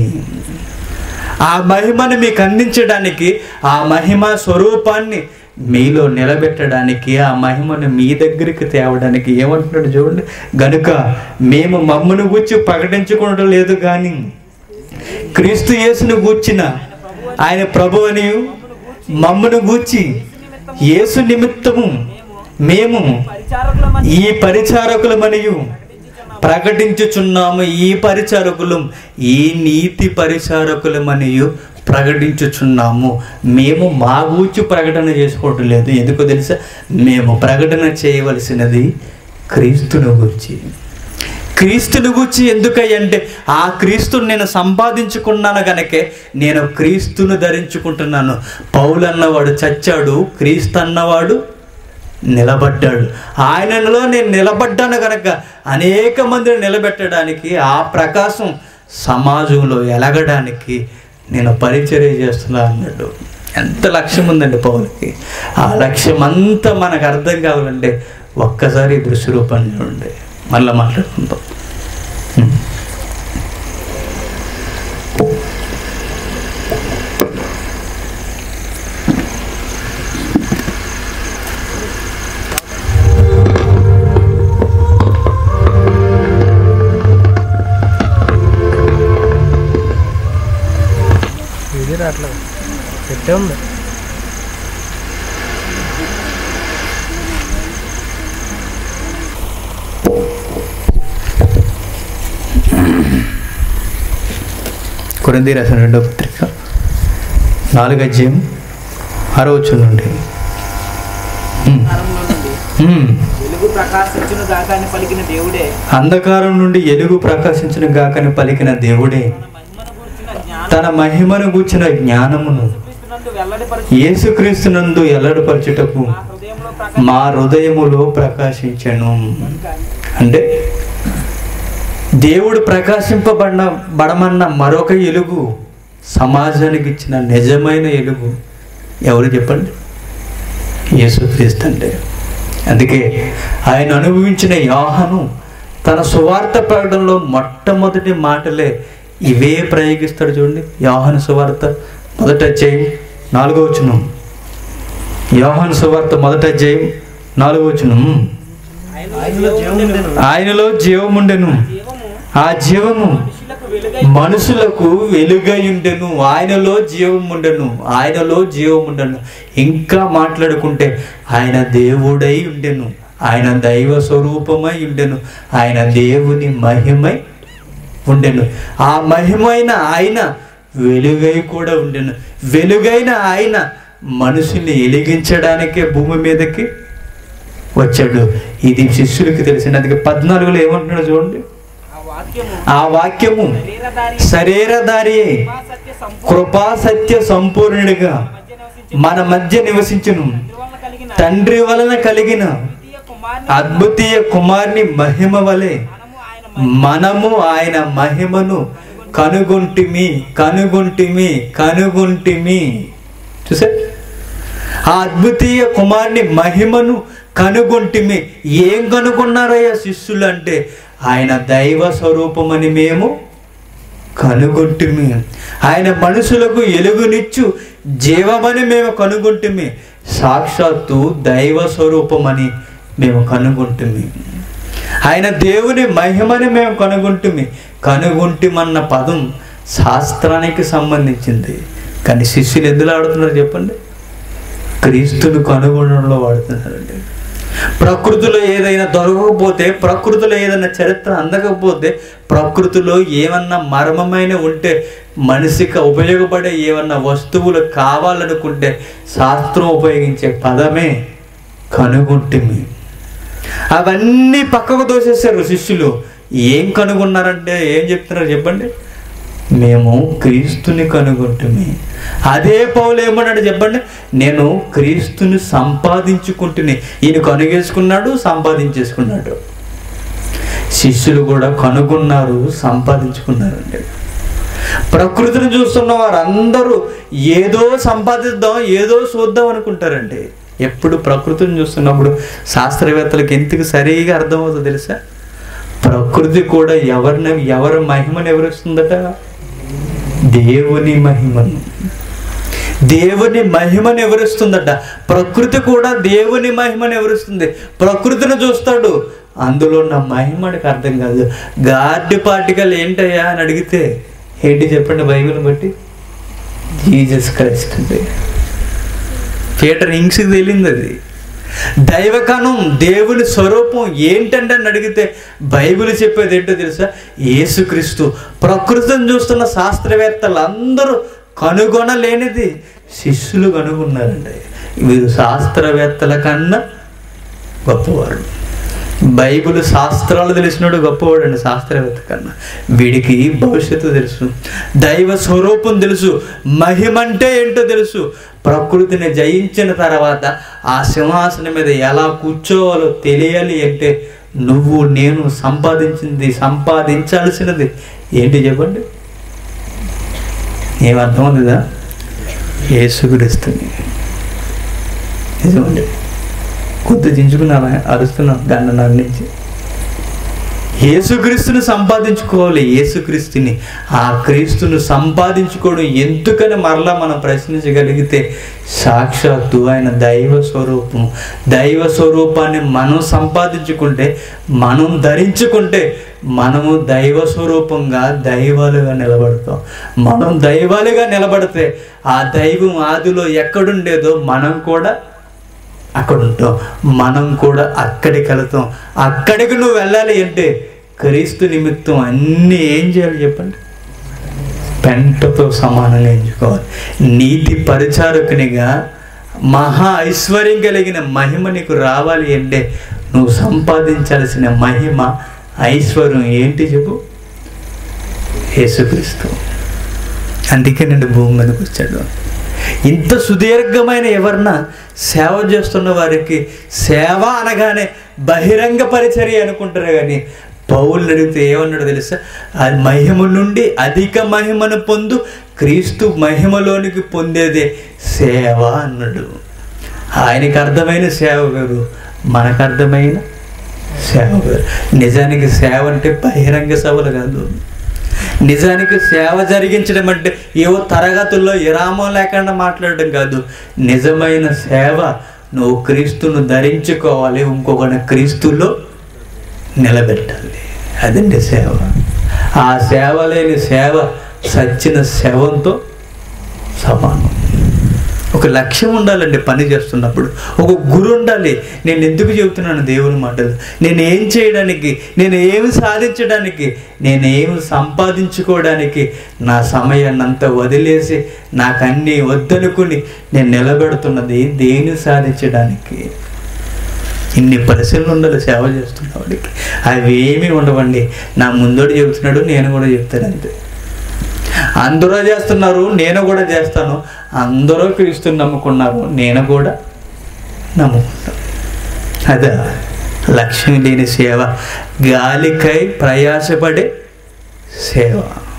ఆ మహిమను మీకు అందించడానికి ఆ మహిమ స్వరూపాన్ని మీలో నిలబెట్టడానికి ఆ మహిమను మీ దగ్గరికి తేవడానికి ఏమంటున్నాడు చూడండి గనుక మేము మమ్మను గూర్చి ప్రకటించుకోవడం లేదు కానీ క్రీస్తు యేసును గూర్చిన ఆయన ప్రభు అని మమ్మను గూర్చి యేసు నిమిత్తము మేము పరిచారకుల ఈ పరిచారకులమనియు ప్రకటించుచున్నాము ఈ పరిచారకులం ఈ నీతి పరిచారకులమనియు ప్రకటించుచున్నాము మేము మా గూర్చి ప్రకటన చేసుకోవటం లేదు ఎందుకో తెలుసా మేము ప్రకటన చేయవలసినది క్రీస్తుని గురించి క్రీస్తుని గురించి ఎందుకంటే ఆ క్రీస్తుని నేను సంపాదించుకున్నాను గనకే నేను క్రీస్తును ధరించుకుంటున్నాను పౌలు అన్నవాడు చచ్చాడు క్రీస్తు అన్నవాడు నిలబడ్డాడు ఆయనలో నేను నిలబడ్డాను కనుక అనేక మందిని నిలబెట్టడానికి ఆ ప్రకాశం సమాజంలో ఎలగడానికి నేను పరిచర్య చేస్తున్నా అన్నాడు ఎంత లక్ష్యం ఉందండి పౌలకి ఆ లక్ష్యం అంతా మనకు అర్థం కావాలంటే ఒక్కసారి ఈ దృశ్య రూపాన్ని చూడండి మళ్ళీ మాట్లాడుకుందాం హ్మ్. ఇది రావట్లేదు పెట్టే ఉంది కొరింది రాసిన రెండో పత్రిక నాలుగు అధ్యాయం ఆరో వచ్చిన నుండి ఉమ్, అంధకారంలో నుండి ఉమ్. వెలుగు ప్రకాశించును గాక అని పలికిన దేవుడే అంధకారం నుండి ఎలుగు ప్రకాశించిన గాకని పలికిన దేవుడే తన మహిమను తన మహిమను గూర్చిన గురించిన జ్ఞానం జ్ఞానమును క్రీస్తునందు వెల్లడిపరచు యేసుక్రీస్తునందు ఎల్లడిపరచుటకు మా హృదయంలో ప్రకాశ మా హృదయములో ప్రకాశించను అంటే దేవుడు ప్రకాశింపబడిన బడమన్న మరొక ఎలుగు సమాజానికి ఇచ్చిన నిజమైన ఎలుగు ఎవరు చెప్పండి యేసుక్రీస్తు అంటే అందుకే ఆయన అనుభవించిన యోహాను తన సువార్త ప్రకటనలో మొట్టమొదటి మాటలే ఇవే ప్రయోగిస్తాడు చూడండి యోహాను సువార్త మొదట అధ్యాయం నాలుగో వచనం యోహాను సువార్త మొదట అధ్యాయం నాలుగో వచనం ఆయనలో జీవముండెను ఆయనలో జీవముండెను జీవము ఆ జీవము మనుషులకు వెలుగై మనుషులకు వెలుగై ఉండెను ఆయనలో జీవం ఉండెను ఆయనలో జీవం ఉండెను ఇంకా మాట్లాడుకుంటే ఆయన దేవుడై ఉండెను ఆయన దైవ స్వరూపమై ఉండెను ఆయన దేవుని మహిమై ఉండెను ఆ మహిమైన ఆయన వెలుగై కూడా ఉండెను వెలుగైన ఆయన మనుషుల్ని ఎలిగించడానికే భూమి మీదకి వచ్చాడు ఇది శిష్యులకి తెలిసినది పద్నాలుగులో ఏమంటున్నాడు చూడండి ఆ వాక్యము ఆ వాక్యము శరీరధారి శరీరధారి కృపా సత్య సంపూర్ణ కృపా సత్య సంపూర్ణుడిగా మధ్య నివసించు మన మధ్య నివసించును వలన కలిగిన తండ్రి వలన కలిగిన ద్వితీయ కుమారుని అద్భుతీయ కుమార్ని మహిమ వలె మనము ఆయన మనము ఆయన మహిమను కనుగొంటిమి కనుగొంటిమి కనుగొంటిమి చూసా ఆ అద్భుతీయ కుమార్ని మహిమను కనుగొంటిమి ఏం కనుగొన్నారయ్యా శిష్యులు అంటే ఆయన దైవ స్వరూపమని మేము కనుగొంటిమి ఆయన మనుషులకు ఎలుగునిచ్చు జీవమని మేము కనుగొంటిమి సాక్షాత్తు దైవ స్వరూపమని మేము కనుగొంటిమి ఆయన దేవుని మహిమని మేము కనుగొంటిమి కనుగొంటిమన్న పదం శాస్త్రానికి సంబంధించింది కానీ శిష్యులు ఎందులో ఆడుతున్నారు చెప్పండి క్రీస్తును కనుగొనడంలో వాడుతున్నారండి ప్రకృతిలో ఏదైనా దొరకకపోతే ప్రకృతిలో ఏదైనా చరిత్ర అందకపోతే ప్రకృతిలో ఏమన్నా మర్మమైన ఉంటే మనిషికి ఉపయోగపడే ఏమన్నా వస్తువులు కావాలనుకుంటే శాస్త్రం ఉపయోగించే పదమే కనుగొంటిమి అవన్నీ పక్కకు దోసేశారు శిష్యులు ఏం కనుగొన్నారంటే ఏం చెప్తున్నారు చెప్పండి మేము క్రీస్తుని కనుగొంటుమి అదే పౌలు ఏమన్నాడు చెప్పండి నేను క్రీస్తుని సంపాదించుకుంటుని ఈయన కనుగేసుకున్నాడు సంపాదించేసుకున్నాడు శిష్యులు కూడా కనుగొన్నారు సంపాదించుకున్నారండి ప్రకృతిని చూస్తున్న వారందరూ ఏదో సంపాదిద్దాం ఏదో చూద్దాం అనుకుంటారండి ఎప్పుడు ప్రకృతిని చూస్తున్నప్పుడు శాస్త్రవేత్తలకు ఎందుకు సరిగా అర్థమవుతుందో తెలుసా ప్రకృతి కూడా ఎవరిని ఎవరి మహిమను ఎవరిస్తుందట దేవుని మహిమను దేవుని మహిమను ఎవరిస్తుందట ప్రకృతి కూడా దేవుని మహిమను ఎవరిస్తుంది ప్రకృతిని చూస్తాడు అందులో ఉన్న మహిమనికి అర్థం కాదు గార్డి పార్టికల్ ఏంటయ్యా అని అడిగితే ఏంటి చెప్పండి బైబిల్ బట్టి జీసస్ క్రైస్ట్ అండి పీటర్ ఇంక్స్కి తెలియంది అది దైవకణం దేవుని స్వరూపం ఏంటంటే అని అడిగితే బైబిల్ చెప్పేది ఏంటో తెలుసా యేసుక్రీస్తు ప్రకృతిని చూస్తున్న శాస్త్రవేత్తలు అందరూ కనుగొనలేనిది శిష్యులు కనుగొన్నారండి వీరు శాస్త్రవేత్తల కన్నా గొప్పవారు బైబిల్ శాస్త్రాలు తెలిసినాడు గొప్పవాడు అండి శాస్త్రవేత్త కన్నా వీడికి భవిష్యత్తు తెలుసు దైవ స్వరూపం తెలుసు మహిమంటే ఏంటో తెలుసు ప్రకృతిని జయించిన తర్వాత ఆ సింహాసనం మీద ఎలా కూర్చోవాలో తెలియాలి అంటే నువ్వు నేను సంపాదించింది సంపాదించాల్సినది ఏంటి చెప్పండి ఏమర్థం ఉందిదా ఏసుగుడిస్తుంది నిజమండి కొద్ది దించుకున్నాను అరుస్తున్నాను గంట నాటి నుంచి యేసుక్రీస్తుని సంపాదించుకోవాలి యేసుక్రీస్తుని ఆ క్రీస్తును సంపాదించుకోవడం ఎందుకని మరలా మనం ప్రశ్నించగలిగితే సాక్షాత్తు ఆయన దైవ స్వరూపం దైవ స్వరూపాన్ని మనం సంపాదించుకుంటే మనం ధరించుకుంటే మనము దైవ స్వరూపంగా దైవాలుగా నిలబడతాం మనం దైవాలుగా నిలబడితే ఆ దైవం ఆదిలో ఎక్కడుండేదో మనం కూడా అక్కడ ఉంటాం మనం కూడా అక్కడికి వెళతాం అక్కడికి నువ్వు వెళ్ళాలి అంటే క్రీస్తు నిమిత్తం అన్నీ ఏం చేయాలి చెప్పండి పెంటతో సమానంగా ఎంచుకోవాలి నీతి పరిచారకునిగా మహా ఐశ్వర్యం కలిగిన మహిమ నీకు రావాలి అంటే నువ్వు సంపాదించాల్సిన మహిమ ఐశ్వర్యం ఏంటి చెప్పు యేసుక్రీస్తు అందుకే నేను భూమి మీదకి వచ్చాడు ఇంత సుదీర్ఘమైన ఎవరన్నా సేవ చేస్తున్న వారికి సేవ అనగానే బహిరంగ పరిచర్య అనుకుంటారు కానీ పౌలు అడిగితే ఏమన్నాడు తెలుసా ఆ మహిమ నుండి అధిక మహిమను పొందు క్రీస్తు మహిమలోనికి పొందేదే సేవ అన్నాడు ఆయనకి అర్థమైన సేవ వేరు మనకు అర్థమైన సేవ వేరు నిజానికి సేవ అంటే బహిరంగ సభలు కాదు నిజానికి సేవ జరిగించడం అంటే ఏవో తరగతుల్లో విరామం లేకుండా మాట్లాడడం కాదు నిజమైన సేవ నువ్వు క్రీస్తును ధరించుకోవాలి ఇంకొకటి క్రీస్తులో నిలబెట్టాలి అదండి సేవ ఆ సేవ లేని సేవ సచ్చిన శవంతో సమానం ఒక లక్ష్యం ఉండాలండి పని చేస్తున్నప్పుడు ఒక గురు ఉండాలి నేను ఎందుకు చెబుతున్నాను దేవుని మాటలు నేను ఏం చేయడానికి నేను ఏమి సాధించడానికి నేను ఏమి సంపాదించుకోవడానికి నా సమయాన్ని అంతా వదిలేసి నాకు అన్నీ వద్దనుకుని నేను నిలబెడుతున్నది దేని సాధించడానికి ఇన్ని పరిశీలన ఉండాలి సేవ చేస్తున్న వాడికి అవి ఏమీ ఉండవండి నా ముందోడు చెబుతున్నాడు నేను కూడా చెప్తాను అంతే అందరూ చేస్తున్నారు నేను కూడా చేస్తాను అందరూ క్రీస్తుని నమ్ముకున్నారు నేను కూడా నమ్ముకుంటాను అదే లక్ష్యం లేని సేవ గాలికై ప్రయాసపడే సేవ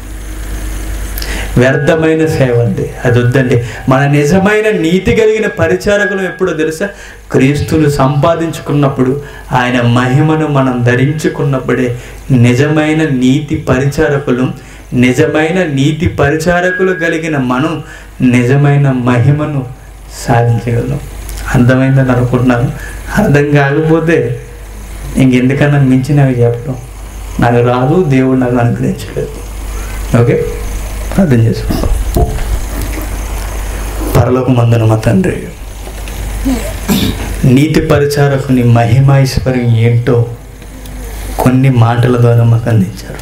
వ్యర్థమైన సేవ అండి అది వద్దండి మన నిజమైన నీతి కలిగిన పరిచారకులు ఎప్పుడో తెలుసా క్రీస్తులు సంపాదించుకున్నప్పుడు ఆయన మహిమను మనం ధరించుకున్నప్పుడే నిజమైన నీతి పరిచారకులు నిజమైన నీతి పరిచారకులు కలిగిన మనం నిజమైన మహిమను సాధించగలం అర్థమైందని అనుకుంటున్నాను అర్థం కాకపోతే ఇంకెందుకన్నా మించినవి చెప్పడం నాకు రాదు దేవుడు నాకు అనుగ్రహించలేదు ఓకే ప్రార్థన చేసుకుందాం పరలోక మందున మా తండ్రి నీతి పరిచారకుని మహిమైశ్వర్యం ఏంటో కొన్ని మాటల ద్వారా మాకు అందించారు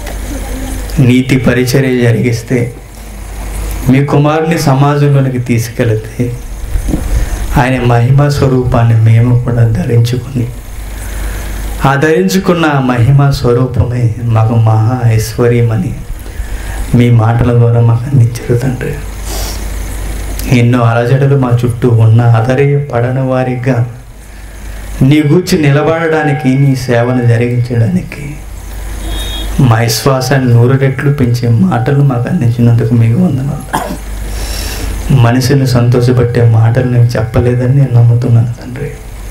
నీతి పరిచర్య జరిగిస్తే మీ కుమారుని సమాజంలోనికి తీసుకెళితే ఆయన మహిమ స్వరూపాన్ని మేము కూడా ధరించుకుని ఆ ధరించుకున్న ఆ మహిమ స్వరూపమే మాకు మహా ఐశ్వర్యమని మీ మాటల ద్వారా మాకు అందించారు తండ్రి ఎన్నో అలజడులు మా చుట్టూ ఉన్న అదరయ పడని వారిగా నీ గూర్చి నిలబడడానికి నీ సేవను జరిగించడానికి మా విశ్వాసాన్ని నూరు రెట్లు పెంచే మాటలు మాకు అందించినందుకు మీకు వందనాలు మనిషిని సంతోషపెట్టే మాటలు నేను చెప్పలేదని నేను నమ్ముతున్నాను తండ్రి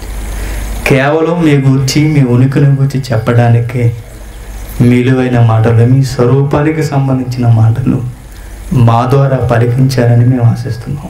కేవలం మీ గూర్చి మీ ఉనికిని గూర్చి చెప్పడానికే విలువైన మాటలు మీ స్వరూపానికి సంబంధించిన మాటలు మా ద్వారా పలికించారని మేము ఆశిస్తున్నాం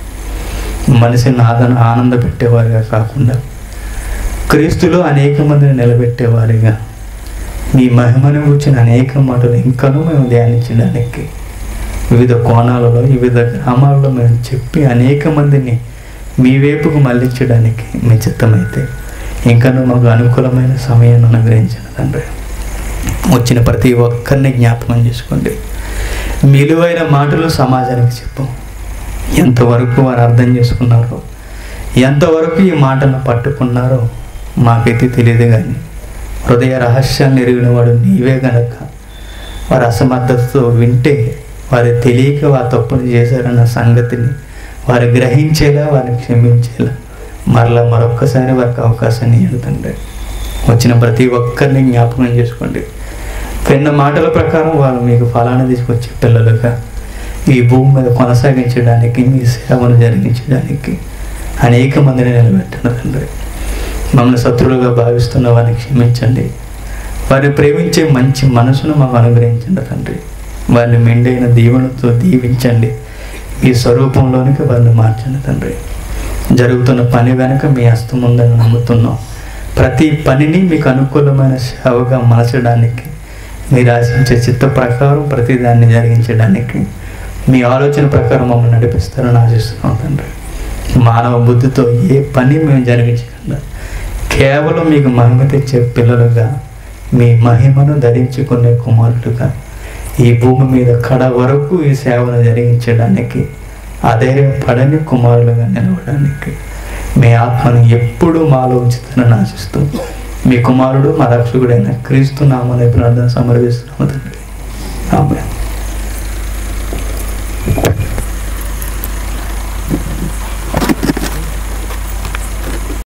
మనిషిని ఆదన ఆనంద పెట్టేవారిగా కాకుండా క్రీస్తులో అనేక మందిని నిలబెట్టేవారిగా మీ మహిమను గురించిన అనేక మాటలు ఇంకనూ మేము ధ్యానించడానికి వివిధ కోణాలలో వివిధ గ్రామాలలో మేము చెప్పి అనేక మందిని మీ వైపుకు మళ్ళించడానికి మీ చిత్తమైతే ఇంకనూ మాకు అనుకూలమైన సమయాన్ని అనుగ్రహించిన తండ్రి వచ్చిన ప్రతి ఒక్కరిని జ్ఞాపకం చేసుకోండి విలువైన మాటలు సమాజానికి చెప్పు ఎంతవరకు వారు అర్థం చేసుకున్నారో ఎంతవరకు ఈ మాటను పట్టుకున్నారో మాకైతే తెలియదు కానీ హృదయ రహస్యాన్ని ఎరిగిన వాడు నీవే గనక వారి అసమర్థతతో వింటే వారు తెలియక వారు తప్పులు చేశారన్న సంగతిని వారు గ్రహించేలా వారిని క్షమించేలా మరలా మరొక్కసారి వారికి అవకాశాన్ని ఇవ్వదండి వచ్చిన ప్రతి ఒక్కరిని జ్ఞాపకం చేసుకోండి విన్న మాటల ప్రకారం వారు మీకు ఫలాన్ని తీసుకొచ్చే పిల్లలుగా ఈ భూమి మీద కొనసాగించడానికి మీ సేవను జరిగించడానికి అనేక మందిని నిలబెట్టండి తండ్రి మమ్మల్ని శత్రువులుగా భావిస్తున్న వారిని క్షమించండి వారిని ప్రేమించే మంచి మనసును మాకు అనుగ్రహించండి తండ్రి వారిని మెండైన దీవెనతో దీవించండి మీ స్వరూపంలోనికి వారిని మార్చండి తండ్రి జరుగుతున్న పని వెనక మీ హస్తం ఉందని నమ్ముతున్నాం ప్రతి పనిని మీకు అనుకూలమైన సేవగా మలచడానికి మీరు ఆశించే చిత్త ప్రకారం ప్రతి దాన్ని జరిగించడానికి మీ ఆలోచన ప్రకారం మమ్మల్ని నడిపిస్తారని ఆశిస్తున్నాం తండ్రి మానవ బుద్ధితో ఏ పని మేము జరిగించకుండా కేవలం మీకు మహిమ తెచ్చే పిల్లలుగా మీ మహిమను ధరించుకునే కుమారులుగా ఈ భూమి మీద కడ వరకు ఈ సేవను జరిగించడానికి అధైర్యపడని కుమారులుగా నిలవడానికి మీ ఆత్మను ఎప్పుడూ మాలో ఉంచుతానని ఆశిస్తూ మీ కుమారుడు మా రక్షకుడైన క్రీస్తు నామని ప్రార్థన సమర్పిస్తున్నాము తండ్రి ఆమె